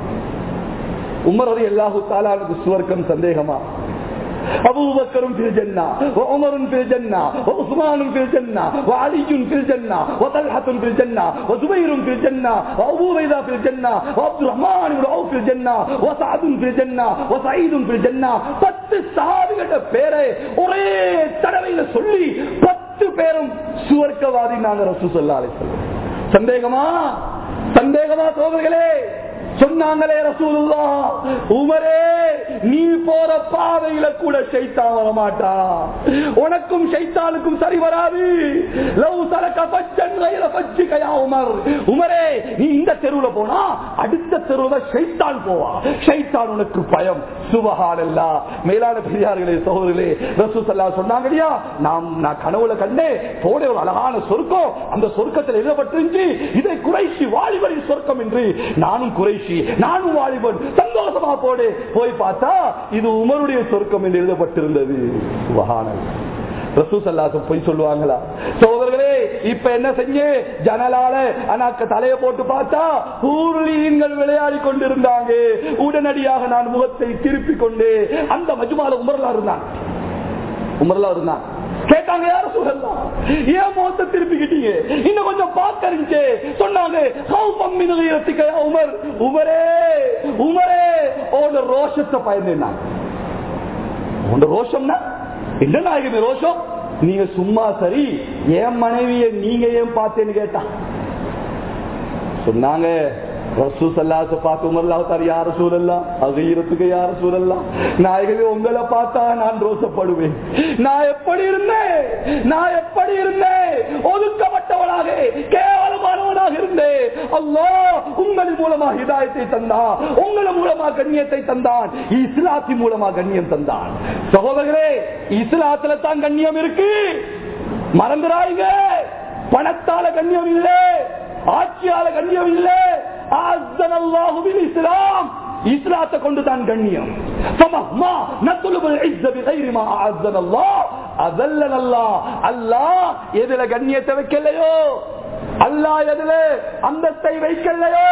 உமரது எல்லாஹு தாலானுக்கு சுவர்க்கம் சந்தேகமா أبو بكر في الجنة وعمر في الجنة وعثمان في الجنة وعلي في الجنة وطلحة في الجنة وزبير في الجنة وأبو بيضة في الجنة وعبد الرحمن بن عوف في الجنة وسعد في الجنة وسعيد في الجنة பத்து சாதிகள பேரை ஒரே தடவையில சொல்லி பத்து பேரும் சுவர்க்கவாதி நாங்க ரசூ சொல்லா சந்தேகமா சந்தேகமா சோதர்களே சொன்னாங்களே ரசூலுல்லா உமரே நீ போற பாதையில கூட ஷைத்தான் வர மாட்டா உனக்கும் ஷைத்தானுக்கும் சரி வராது லவ் சலக ஃபஜ்ஜன் கைர ஃபஜ்ஜிக யா உமர் உமரே நீ இந்த தெருவுல போனா அடுத்த தெருவுல ஷைத்தான் போவா ஷைத்தான் உனக்கு பயம் சுபஹானல்லா மேலான பெரியார்களே சகோதரர்களே ரசூலுல்லாஹ் சொன்னாங்க இல்லையா நாம் நான் கனவுல கண்டே போட ஒரு அழகான சொர்க்கம் அந்த சொர்க்கத்தில் எழுதப்பட்டிருந்துச்சு இதை குறைசி வாலிபரின் சொர்க்கம் என்று நானும் குறைசி நானும் வாலிபன் சந்தோஷமா போடு போய் பார்த்தா இது உமருடைய சொர்க்கம் என்று எழுதப்பட்டிருந்தது சுபஹானல்லாஹ் ரசூசல்லாசம் போய் சொல்லுவாங்களா சோதர்களே இப்ப என்ன செஞ்சு ஜனலால அனாக்க தலைய போட்டு பார்த்தா ஊர்லீன்கள் விளையாடி கொண்டிருந்தாங்க உடனடியாக நான் முகத்தை திருப்பி கொண்டு அந்த மஜுமால உமர்லா இருந்தான் உமர்லா இருந்தான் கேட்டாங்க யார சொல்லலாம் ஏன் முகத்தை திருப்பிக்கிட்டீங்க இன்னும் கொஞ்சம் பாக்கறிஞ்சே சொன்னாங்க உமர் உமரே உமரே ஓட ரோஷத்தை பயந்தேன் உன் ரோஷம்னா என்ன நாயகமே ரோஷம் நீங்க சும்மா சரி என் மனைவிய நீங்க ஏன் பார்த்தேன்னு கேட்டா சொன்னாங்க உங்களை பார்த்தா நான் ரோசப்படுவேன் நான் எப்படி இருந்தேன் நான் எப்படி இருந்தேன் ஒதுக்கப்பட்டவனாக கேவலமானவனாக இருந்தேன் அல்லா உங்கள் மூலமா ஹிதாயத்தை தந்தான் உங்கள் மூலமா கண்ணியத்தை தந்தான் இஸ்லாத்தின் மூலமா கண்ணியம் தந்தான் சகோதரர்களே இஸ்லாத்துல தான் கண்ணியம் இருக்கு மறந்துடாங்க பணத்தால கண்ணியம் இல்லை ஆட்சியால கண்ணியம் இல்லை இஸ்லாம் இஸ்லாத்தை கொண்டு தான் கண்ணியம் எதுல கண்ணியத்தை வைக்கலையோ அல்லா எதுல அந்தத்தை வைக்கலையோ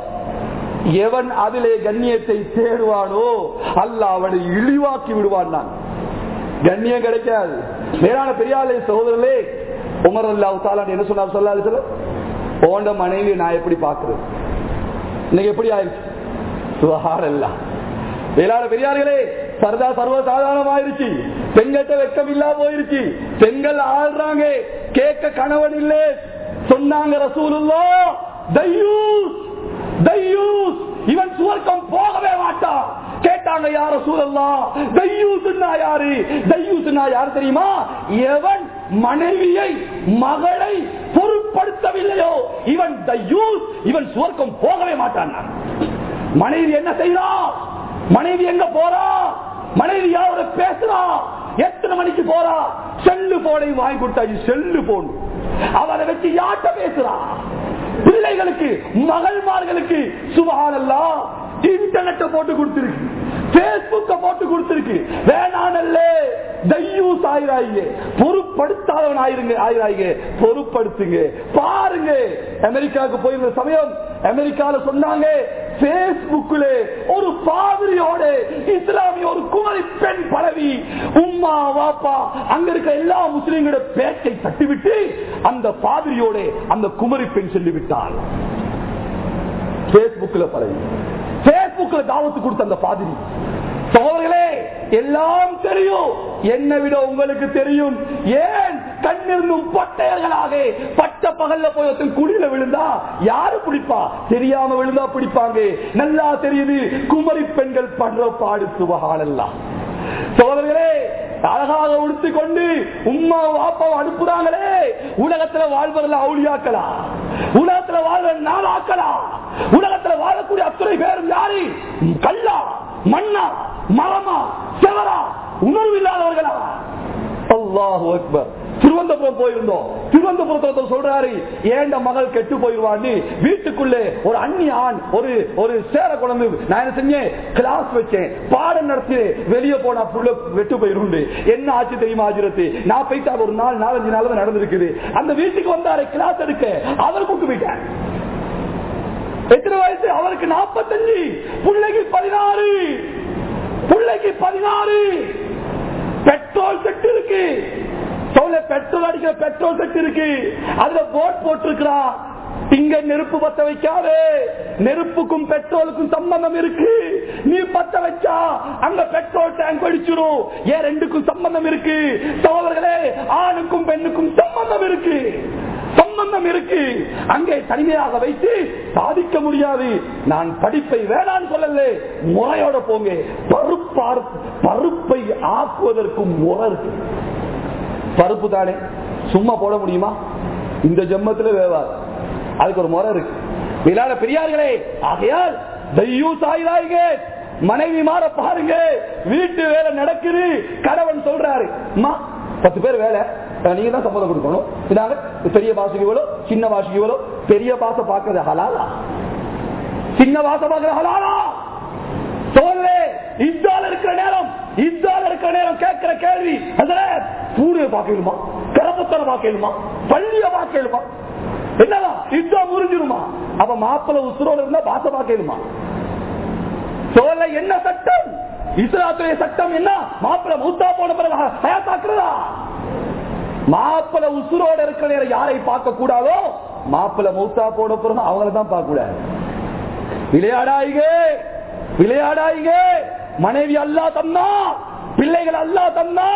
எவன் அதிலே கண்ணியத்தை தேடுவானோ அல்ல அவனை இழிவாக்கி விடுவான் நான் கண்ணியம் கிடைக்காது மேலான பெரியாலே சகோதரர்களே உமர் அல்லா தாலான் என்ன சொன்னார் சொல்லாது சொல்ல போன்ற மனைவி நான் எப்படி பாக்குறது இன்னைக்கு எப்படி ஆயிடுச்சு சுகார் எல்லாம் வேளாண் பெரியார்களே சர்தா சர்வ சாதாரணமாயிருச்சு பெண்கள்கிட்ட வெக்கம் இல்லா போயிருச்சு பெண்கள் ஆடுறாங்க கேட்க கணவன் இல்லை சொன்னாங்க ரசூலுல்லா தையூஸ் தையூஸ் இவன் சுவர்க்கம் போகவே மாட்டான் கேட்டாங்க யார சூழல்லா தையூசுன்னா யாரு தையூசுன்னா யாரு தெரியுமா எவன் மனைவியை மகளை பொருட்படுத்தவில்லையோ இவன் தையூஸ் இவன் சுவர்க்கம் போகவே மாட்டான் மனைவி என்ன செய்யறா மனைவி எங்க போறா மனைவி யாரோட பேசுறா எத்தனை மணிக்கு போறா செல்லு போனை வாங்கி கொடுத்தாச்சு செல்லு போன் அவரை வச்சு யார்கிட்ட பேசுறா பிள்ளைகளுக்கு மகள்மார்களுக்கு சுபகானல்லா இன்டர்நெட்டை போட்டு கொடுத்திருக்கு பேஸ்புக்க போட்டு கொடுத்திருக்கு வேணானல்ல தையூஸ் ஆயிராயிங்க பொருட்படுத்தாதவன் ஆயிருங்க ஆயிராயிங்க பொருட்படுத்துங்க பாருங்க அமெரிக்காவுக்கு போயிருந்த சமயம் அமெரிக்கால சொன்னாங்க பேஸ்புக்ல ஒரு பாதிரியோட இஸ்லாமிய ஒரு குமரி பெண் பழவி உம்மா வாப்பா அங்க இருக்க எல்லா முஸ்லீம்களோட பேச்சை தட்டிவிட்டு அந்த பாதிரியோட அந்த குமரி பெண் சொல்லிவிட்டார் பேஸ்புக்ல பழவி பேஸ்புக்ல தாவத்து கொடுத்த அந்த பாதிரி சோதர்களே எல்லாம் தெரியும் என்னை விட உங்களுக்கு தெரியும் ஏன் கண்ணிருந்தும் பட்டையர்களாக பட்ட பகல்ல போய் ஒருத்தன் குடியில விழுந்தா யாரு பிடிப்பா தெரியாம விழுந்தா பிடிப்பாங்க நல்லா தெரியுது குமரி பெண்கள் படுற பாடு சுபகாலெல்லாம் சோதர்களே அழகாக உடுத்து கொண்டு உமா வாப்பாவை அனுப்புறாங்களே உலகத்துல வாழ்வதில் அவுளியாக்கலாம் உலகத்துல வாழ்ற நாளாக்கலாம் உலகத்துல வாழக்கூடிய அத்தனை பேரும் யாரு கல்லா மண்ணா மரமா செவரா உணர்வு இல்லாதவர்களா அல்லாஹு அக்பர் திருவனந்தபுரம் போயிருந்தோம் திருவனந்தபுரத்துல சொல்றாரு ஏண்ட மகள் கெட்டு போயிருவான்னு வீட்டுக்குள்ளே ஒரு அந்நிய ஆண் ஒரு ஒரு சேர குழந்தை நான் என்ன செஞ்சேன் கிளாஸ் வச்சேன் பாடம் நடத்தி வெளியே போனா புள்ள வெட்டு போயிருந்து என்ன ஆச்சு தெரியுமா ஆஜிரத்து நான் போயிட்டு ஒரு நாள் நாலஞ்சு நாள் தான் நடந்திருக்குது அந்த வீட்டுக்கு வந்தாரு கிளாஸ் எடுக்க அவர் கூட்டு போயிட்டேன் எத்தனை வயசு அவருக்கு நாற்பத்தஞ்சு பிள்ளைக்கு பதினாறு பிள்ளைக்கு பதினாறு பெட்ரோல் செட் இருக்கு சொல்ல பெட்ரோல் அடிக்கிற பெட்ரோல் செட் இருக்கு அதுல போட் போட்டிருக்கிறா இங்க நெருப்பு பத்த வைக்காதே நெருப்புக்கும் பெட்ரோலுக்கும் சம்பந்தம் இருக்கு நீ பத்த வச்சா அங்க பெட்ரோல் டேங்க் வெடிச்சிரும் ஏன் ரெண்டுக்கும் சம்பந்தம் இருக்கு சோதர்களே ஆணுக்கும் பெண்ணுக்கும் சம்பந்தம் இருக்கு சம்பந்தம் சம்பந்தம் இருக்கு அங்கே தனிமையாக வைத்து சாதிக்க முடியாது நான் படிப்பை வேணான்னு சொல்லல முறையோட போங்க பருப்பார் பருப்பை ஆக்குவதற்கு முறை இருக்கு பருப்பு தானே சும்மா போட முடியுமா இந்த ஜென்மத்துல வேவாது அதுக்கு ஒரு முறை இருக்கு விழாட பெரியார்களே ஆகையால் தையூஸ் ஆயிராய்ங்க மனைவி மாற பாருங்க வீட்டு வேலை நடக்குது கணவன் சொல்றாரு அம்மா பத்து பேர் வேலை நீங்க தான் சம்மதம் கொடுக்கணும் இதாங்க பெரிய பாசுக்கு இவ்வளோ சின்ன பாசுக்கு இவ்வளோ பெரிய பாச பாக்குறது ஹலாலா சின்ன பாச பாக்குறது ஹலாலா சொல்லு இந்தால இருக்கிற நேரம் இந்தால இருக்கிற நேரம் கேட்கிற கேள்வி அதுல பூனையை பார்க்கலுமா கரபத்தனை பார்க்கலுமா பள்ளிய பார்க்கலுமா என்னதான் இதா முறிஞ்சிருமா அப்ப மாப்பிள்ள உசுரோட இருந்தா பாச பார்க்கலுமா சொல்ல என்ன சட்டம் இஸ்லாத்துடைய சட்டம் என்ன மாப்பிள்ள மூத்தா போன பிறகு ஹயாத்தாக்குறதா மாப்பிள்ள உசுரோட இருக்கிற நேரம் யாரை பார்க்க கூடாதோ மாப்பிள்ள மூத்தா போன பிறகு அவங்கள தான் பார்க்க கூடாது விளையாடாயிக விளையாடாயிக மனைவி அல்லா தந்தா பிள்ளைகள் அல்லா தந்தா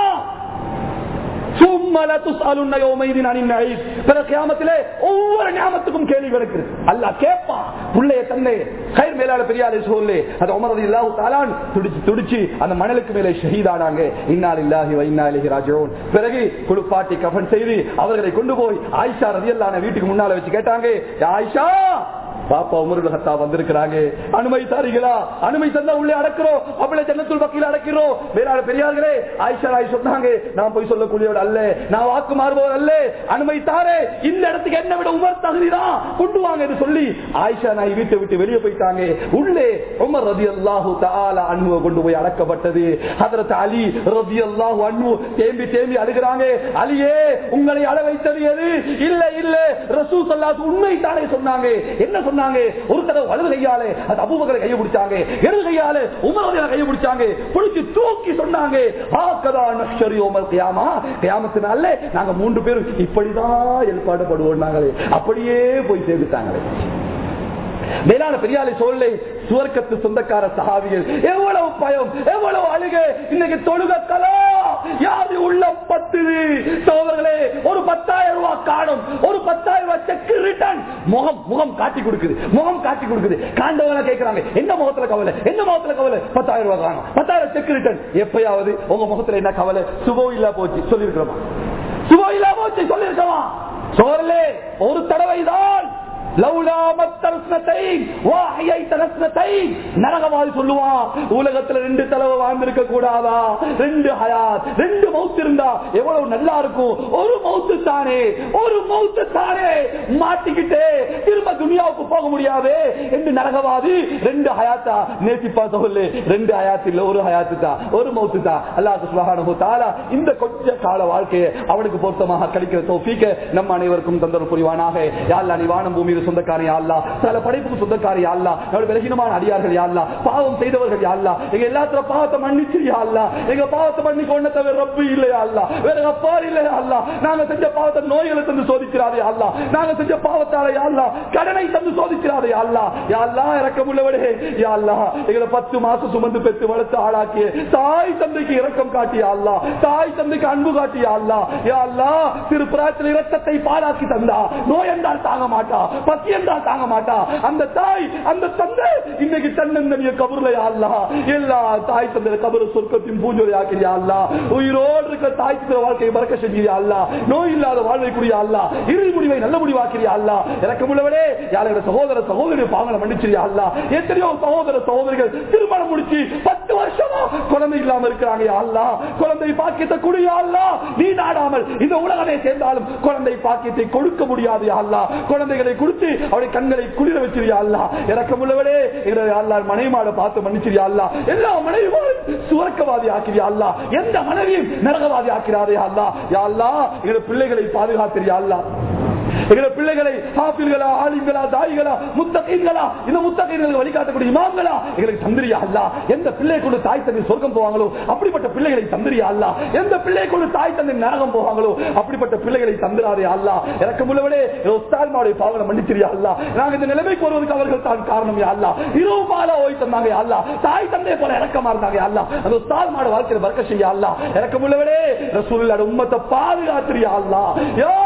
ஒவ்வொரு ஞாபகத்துக்கும் கேள்வி இருக்குது அல்லா கேட்பான் பிள்ளைய தந்தை கயிர் மேலாள பெரியாரை சொல்லு அது உமரது இல்லாஹு தாலான் துடிச்சு துடிச்சு அந்த மணலுக்கு மேலே ஷஹீதானாங்க இன்னால் இல்லாஹி வைநாளிகி ராஜோன் பிறகு குளிப்பாட்டி கஃன் செய்து அவர்களை கொண்டு போய் ஆயிஷா ரதியல்லான வீட்டுக்கு முன்னால வச்சு கேட்டாங்க ஆயிஷா பாப்பா உமருல் ஹத்தா வந்திருக்கிறாங்க அனுமதி தாரீங்களா அனுமதி தந்தா உள்ளே அடக்கிறோம் அவளை ஜன்னத்துள் பக்கையில் அடக்கிறோம் வேறாள் பெரியார்களே ஆயிஷா ராய் சொன்னாங்க நான் போய் சொல்லக்கூடியவர் அல்ல நான் வாக்கு மாறுபவர் அல்ல அனுமதி தாரே இந்த இடத்துக்கு என்ன விட உமர் தகுதிதான் கொண்டு வாங்க என்று சொல்லி ஆயிஷா நாய் வீட்டை விட்டு வெளியே போயிட்டாங்க உள்ளே உமர் ரதி அல்லாஹு தாலா அன்புவை கொண்டு போய் அடக்கப்பட்டது ஹதரத் அலி ரதி அல்லாஹு அன்பு தேம்பி தேம்பி அழுகிறாங்க அலியே உங்களை அழ வைத்தது எது இல்ல இல்ல ரசூ சல்லாஸ் உண்மை தானே சொன்னாங்க என்ன சொன்னாங்க ஒரு தடவை வலது கையாலே அது அபூபக்கரை கையை பிடிச்சாங்க இடது கையாலே உமரதையில கையை பிடிச்சாங்க பிடிச்சு தூக்கி சொன்னாங்க ஆக்கதா நக்ஷரி உமர் கியாமா கியாமத்தினால நாங்க மூன்று பேரும் இப்படிதான் ஏற்பாடுபடுவோம் நாங்களே அப்படியே போய் சேர்ந்துட்டாங்களே மேலான பெரியாலை சொல்லை சுவர்க்கத்து சொந்தக்கார சகாவிகள் எவ்வளவு பயம் எவ்வளவு அழுகை இன்னைக்கு தொழுக கலா யாரு உள்ள பத்துது சோதர்களே ஒரு பத்தாயிரம் ரூபாய் காணும் ஒரு பத்தாயிரம் ரூபாய் செக் ரிட்டர்ன் முகம் முகம் காட்டி கொடுக்குது முகம் காட்டி கொடுக்குது காண்டவங்க கேட்கிறாங்க என்ன முகத்துல கவலை என்ன முகத்துல கவலை பத்தாயிரம் ரூபாய் காணும் பத்தாயிரம் செக் ரிட்டர்ன் எப்பயாவது உங்க முகத்துல என்ன கவலை சுபம் இல்லா போச்சு சொல்லிருக்கிறோமா சுபம் இல்லா போச்சு சொல்லிருக்கமா சோழலே ஒரு தடவை தான் நரகவாதி சொல்லுவான் உலகத்துல ரெண்டு தலைவை வாழ்ந்திருக்க கூடாதா ரெண்டு ஹயாத் ரெண்டு மவுத்து இருந்தா எவ்வளவு நல்லா இருக்கும் ஒரு மவுத்து தானே ஒரு மவுத்து தானே மாட்டிக்கிட்டே திரும்ப துனியாவுக்கு போக முடியாது என்று நரகவாதி ரெண்டு ஹயாத்தா நேசிப்பா சொல்லு ரெண்டு ஹயாத் இல்ல ஒரு ஹயாத்து தான் ஒரு மவுத்து தான் அல்லாஹ் சுப்ஹானஹு தஆலா இந்த கொஞ்ச கால வாழ்க்கையை அவனுக்கு பொருத்தமாக கழிக்கிற தௌஃபீக்க நம்ம அனைவருக்கும் தந்தர் புரிவானாக யா அல்லாஹ் நீ வானம் பூமியில் சொந்தக்காரி அல்லா சில படைப்புக்கு சொந்தக்காரி அல்லா நம்மளுடைய விலகினமான அடியார்கள் யாழ்லா பாவம் செய்தவர்கள் யாழ்லா எங்க எல்லாத்துல பாவத்தை மன்னிச்சு யாழ்லா எங்க பாவத்தை மன்னி கொண்ட தவிர ரப்பு இல்லையா அல்லா வேற அப்பா இல்லையா அல்லா நாங்க செஞ்ச பாவத்தை நோய்களை தந்து சோதிக்கிறாரே அல்லா நாங்க செஞ்ச பாவத்தால யாழ்லா கடனை தந்து சோதிக்கிறாரே அல்லா யாழ்லா இறக்கம் உள்ளவடே யாழ்லா எங்களை பத்து மாசம் சுமந்து பெற்று வளர்த்து ஆளாக்கிய தாய் தந்தைக்கு இரக்கம் காட்டிய அல்லா தாய் தந்தைக்கு அன்பு காட்டிய அல்லா யாழ்லா திரு பிராயத்தில் இரத்தத்தை பாலாக்கி தந்தா நோய் என்றால் தாங்க மாட்டா பசி என்றால் தாங்க மாட்டா அந்த தாய் அந்த தந்தை இன்னைக்கு தன்னந்தனிய கபருல அல்லா எல்லா தாய் தந்தை கபரு சொர்க்கத்தின் பூஞ்சொலி ஆக்கிறியா அல்லா உயிரோடு இருக்கிற தாய் தந்தை வாழ்க்கையை மறக்க செஞ்சியா அல்லா நோய் இல்லாத வாழ்வை கூடிய அல்லா இறுதி முடிவை நல்ல முடிவாக்கிறியா அல்லா எனக்கு உள்ளவனே யாரோட சகோதர சகோதரி பாவங்களை மன்னிச்சிரியா அல்லா எத்தனையோ சகோதர சகோதரிகள் திருமணம் முடிச்சு பத்து வருஷமா குழந்தை இல்லாம இருக்கிறாங்க அல்லா குழந்தை பாக்கியத்தை குடியா அல்லா நீ நாடாமல் இந்த உலகமே சேர்ந்தாலும் குழந்தை பாக்கியத்தை கொடுக்க முடியாது அல்லா குழந்தைகளை கொடுத்து அவருடைய கண்களை குளிர வச்சிருயா அல்லா இறக்கம் உள்ளவனே அல்லா மனைவிமாட பார்த்து மன்னிச்சிரியா அல்லா எல்லா மனைவிமாரும் சுவர்க்கவாதி ஆக்கிறியா அல்லா எந்த மனைவியும் நரகவாதி ஆக்கிறாரே அல்லா யா அல்லா எங்க பிள்ளைகளை பாதுகாத்திரியா அல்லா எங்களை பிள்ளைகளை ஹாஃபில்களா ஆலிம்களா தாய்களா முத்தகீன்களா இந்த முத்தகீன்களுக்கு வழிகாட்டக்கூடிய இமாம்களா எங்களுக்கு தந்திரியா அல்லா எந்த பிள்ளை கொண்டு தாய் தந்தை சொர்க்கம் போவாங்களோ அப்படிப்பட்ட பிள்ளைகளை தந்திரியா அல்லா எந்த பிள்ளை கொண்டு தாய் தந்தை நரகம் போவாங்களோ அப்படிப்பட்ட பிள்ளைகளை தந்திராதே அல்லா எனக்கு முழுவதே உஸ்தான்மாவுடைய பாவனை மன்னிச்சிரியா அல்லா நாங்க இந்த நிலைமைக்கு வருவதற்கு அவர்கள் தான் காரணம் யா அல்லா இரவு மாலை ஓய் தந்தாங்க யா அல்லா தாய் தந்தை போல இறக்கமா இருந்தாங்க யா அல்லா அந்த உஸ்தான்மாட வாழ்க்கையில பறக்க செய்ய அல்லா எனக்கு முழுவதே ரசூலுல்லாஹ் உம்மத்தை பாதுகாத்திரியா அல்லா யார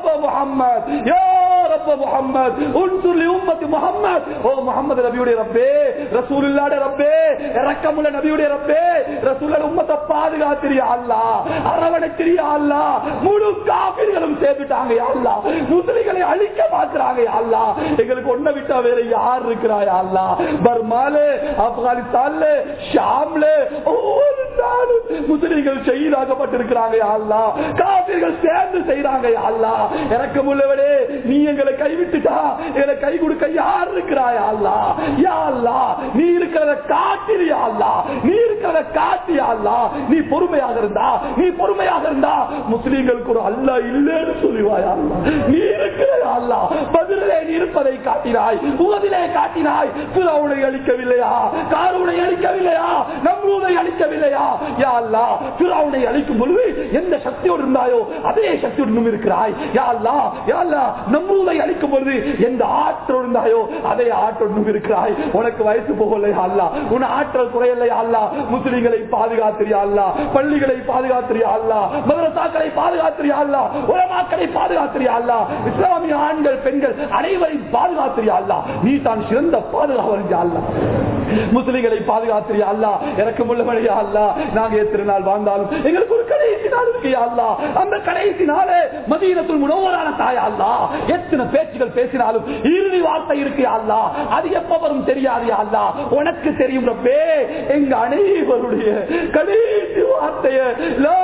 ரப்ப முஹம்மத் யா ரப்ப முஹம்மத் உன்சுர் லி உம்மத்தி முஹம்மத் ஓ முஹம்மது நபியுடைய ரப்பே ரசூலுல்லாஹ்வுடைய ரப்பே இரக்கமுள்ள நபியுடைய ரப்பே ரசூலுல்லாஹ் உம்மத்தை பாதுகாத்திரியா அல்லாஹ் அரவணைத்திரியா அல்லாஹ் முழு காபிர்களும் சேர்ந்துட்டாங்க யா அல்லாஹ் முஸ்லிம்களை அழிக்க பார்க்கறாங்க யா அல்லாஹ் எங்களுக்கு ஒன்ன விட்டா வேற யார் இருக்கிறாயா அல்லாஹ் பர்மால ஆப்கானிஸ்தான்ல ஷாம்ல ஒவ்வொரு நாளும் முஸ்லிம்கள் ஷஹீதாக்கப்பட்டிருக்கிறாங்க யா அல்லாஹ் காபிர்கள் சேர்ந்து செய்யறாங்க யா அல்லாஹ் இறக்கமுள்ளவரே நீ எங்களை கைவிட்டுட்டா எங்களை கை கொடுக்க யார் இருக்கிறாயா அல்லாஹ் யா அல்லாஹ் நீ இருக்கிறத காட்டியா அல்லாஹ் நீ இருக்கிறத காட்டியா அல்லாஹ் நீ பொறுமையாக இருந்தா நீ பொறுமையாக இருந்தா முஸ்லிம்களுக்கு ஒரு அல்லாஹ் இல்லைன்னு சொல்லுவாயா அல்லாஹ் நீ இருக்கிற அல்லாஹ் பதிலே நீ இருப்பதை காட்டினாய் உகதிலே காட்டினாய் பிறவுனை அளிக்கவில்லையா காரூனை அளிக்கவில்லையா நம்ரூதை அளிக்கவில்லையா யா அல்லாஹ் பிறவுனை அளிக்கும் பொழுது எந்த சக்தியோடு இருந்தாயோ அதே சக்தியுடன் இருக்கிறாய் யா அல்லாஹ் யா அல்லாஹ் நம்ரூதை அளிக்கும் பொழுது எந்த ஆற்றல் இருந்தாயோ அதே ஆற்றல் இருக்கிறாய் உனக்கு வயசு போகலையா அல்லா உன் ஆற்றல் குறையலையா அல்லா முஸ்லிம்களை பாதுகாத்திரியா அல்லா பள்ளிகளை பாதுகாத்திரியா அல்லா மதரசாக்களை பாதுகாத்திரியா அல்லா உலமாக்களை பாதுகாத்திரியா அல்லா இஸ்லாமிய ஆண்கள் பெண்கள் அனைவரையும் பாதுகாத்திரியா அல்லா நீ தான் சிறந்த பாதுகாவல் அல்லா முஸ்லிம்களை பாதுகாத்திரியா அல்லா எனக்கு முள்ளமழையா அல்லா நாங்க எத்தனை நாள் வாழ்ந்தாலும் எங்களுக்கு ஒரு கடைசி நாள் இருக்கியா அல்லா அந்த கடைசி நாளே மதீனத்துள் முனவரான தாயா அல்லா எத்தனை பேச்சுகள் பேசினாலும் இறுதி வார்த்தை இருக்கு அல்லா அது எப்ப வரும் தெரியாது அல்லா உனக்கு தெரியும் ரப்பே எங்க அனைவருடைய கடைசி வார்த்தைய லா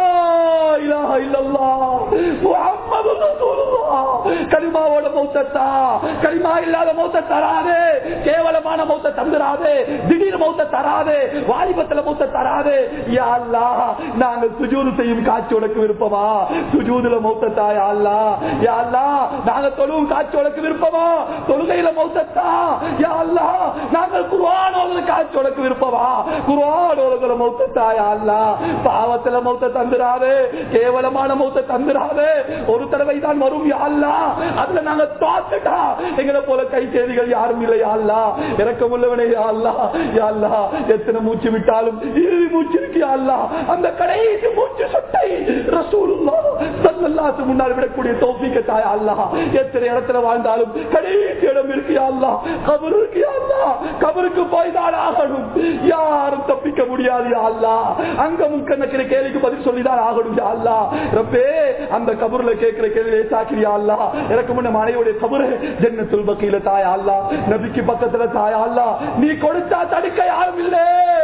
இலாஹ இல்லல்லாஹ் முஹம்மது ரசூலுல்லாஹ் கலிமாவோட மௌத்தத்தா கலிமா இல்லாத மௌத்த தராதே கேவலமான மௌத்த தந்துராதே திடீர் மௌத்த தராதே வாலிபத்துல மௌத்த தராதே யா அல்லாஹ் நாங்க சுஜூது செய்யும் காட்சி உனக்கு விருப்பமா சுஜூதுல மௌத்தத்தா யா அல்லாஹ் யா அல்லாஹ் நாங்க தொழுவும் காட்சி உனக்கு விருப்பமா தொழுகையில மௌத்தத்தா யா அல்லாஹ் நாங்கள் குர்ஆன் ஓதுற காட்சி உனக்கு விருப்பமா குர்ஆன் ஓதுற மௌத்தத்தா யா அல்லாஹ் பாவத்துல மௌத்த தந்துராதே கேவலமான மௌத்த தந்துராதே ஒரு தடவை தான் வரும் யா அல்லாஹ் அதுல நாங்க தோத்துட்டா எங்களை போல கை செய்திகள் யாரும் இல்லை யா அல்லாஹ் இறக்கமுள்ளவனே யா அல்லாஹ் யா அல்லாஹ் எத்தனை மூச்சு விட்டாலும் இறுதி மூச்சு இருக்கு யா அல்லாஹ் அந்த கடைசி மூச்சு சுட்டை ரசூலுல்லாஹ் ஸல்லல்லாஹு முன்னால் விடக்கூடிய தௌஃபீக தாயா அல்லாஹ் எத்தனை இடத்துல வாழ்ந்தாலும் கடைசி இடம் இருக்கு யா அல்லாஹ் கபர் இருக்கு யா அல்லாஹ் கபருக்கு போய் தான் ஆகணும் யாரும் தப்பிக்க முடியாது யா அல்லாஹ் அங்க முக்கணக்கிற கேள்விக்கு பதில் சொல்லிதான் ஆகணும் யா அல்லாஹ் ரப்பே அந்த கபர்ல கேட்கிற கேள்வியை சாக்கிரியா அல்லாஹ் எனக்கு முன்ன மனைவியுடைய கபரு ஜன்னத்துல் பக்கியில தாயா அல்லாஹ் நபிக்கு பக்கத்துல தாயா அல்லாஹ் நீ கொடுத்தா தடுக்க யாரும் இல்லை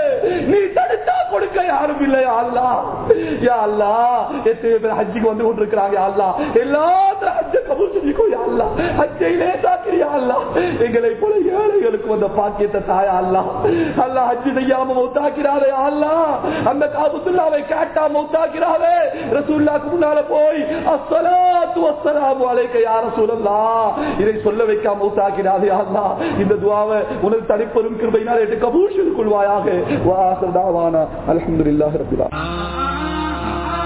நீ தடுத்தா கொடுக்க யாரும் இல்லை யா அல்லாஹ் யா அல்லாஹ் எத்தனை பேர் ஹஜ்ஜுக்கு வந்து கொண்டிருக்கிறாங்க யா அல்லாஹ் எல்லாத்திலும் ஹஜ்ஜ கபூல் செஞ்சுக்கோ யா அல்லாஹ் ஹஜ்ஜை லேசாக்கிறியா அல்லாஹ் எங்களை போல ஏழைகளுக்கு வந்த பாக்கியத்தை தாயா அல்லாஹ் அல்லாஹ் ஹஜ்ஜு செய்யாம மௌத்தாக்கிறாரே யா அல்லாஹ் அந்த காபத்துல்லாவை கேட்டா மௌத்தாக்கிறாரே ரசூலுல்லாஹ்க்கு முன்னால போய் அஸ்ஸலாத்து வஸ்ஸலாமு அலைக்க யா ரசூலல்லாஹ் இதை சொல்ல வைக்காம மௌத்தாக்கிறாரே யா அல்லாஹ் இந்த துஆவை உனது தனிப்பெரும் கிருபையினால் ஏற்று கபூல் செய்து கொள்வாயாக வாஹர் தாவானா அல்ஹம்துலில்லாஹி ரப்பில் ஆலமீன்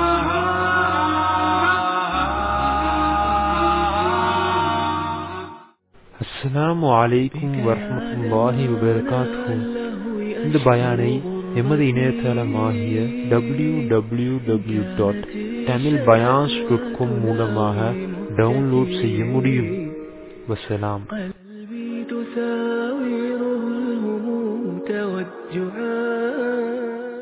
அஸ்ஸலாமு அலைக்கும் வரஹ்மத்துல்லாஹி வபரகாத்துஹு இந்த பயானை எமது இணையதளமாகிய W W W dot Tamil bayans dot com மூலமாக டவுன்லோட் செய்ய முடியும் வசலாம்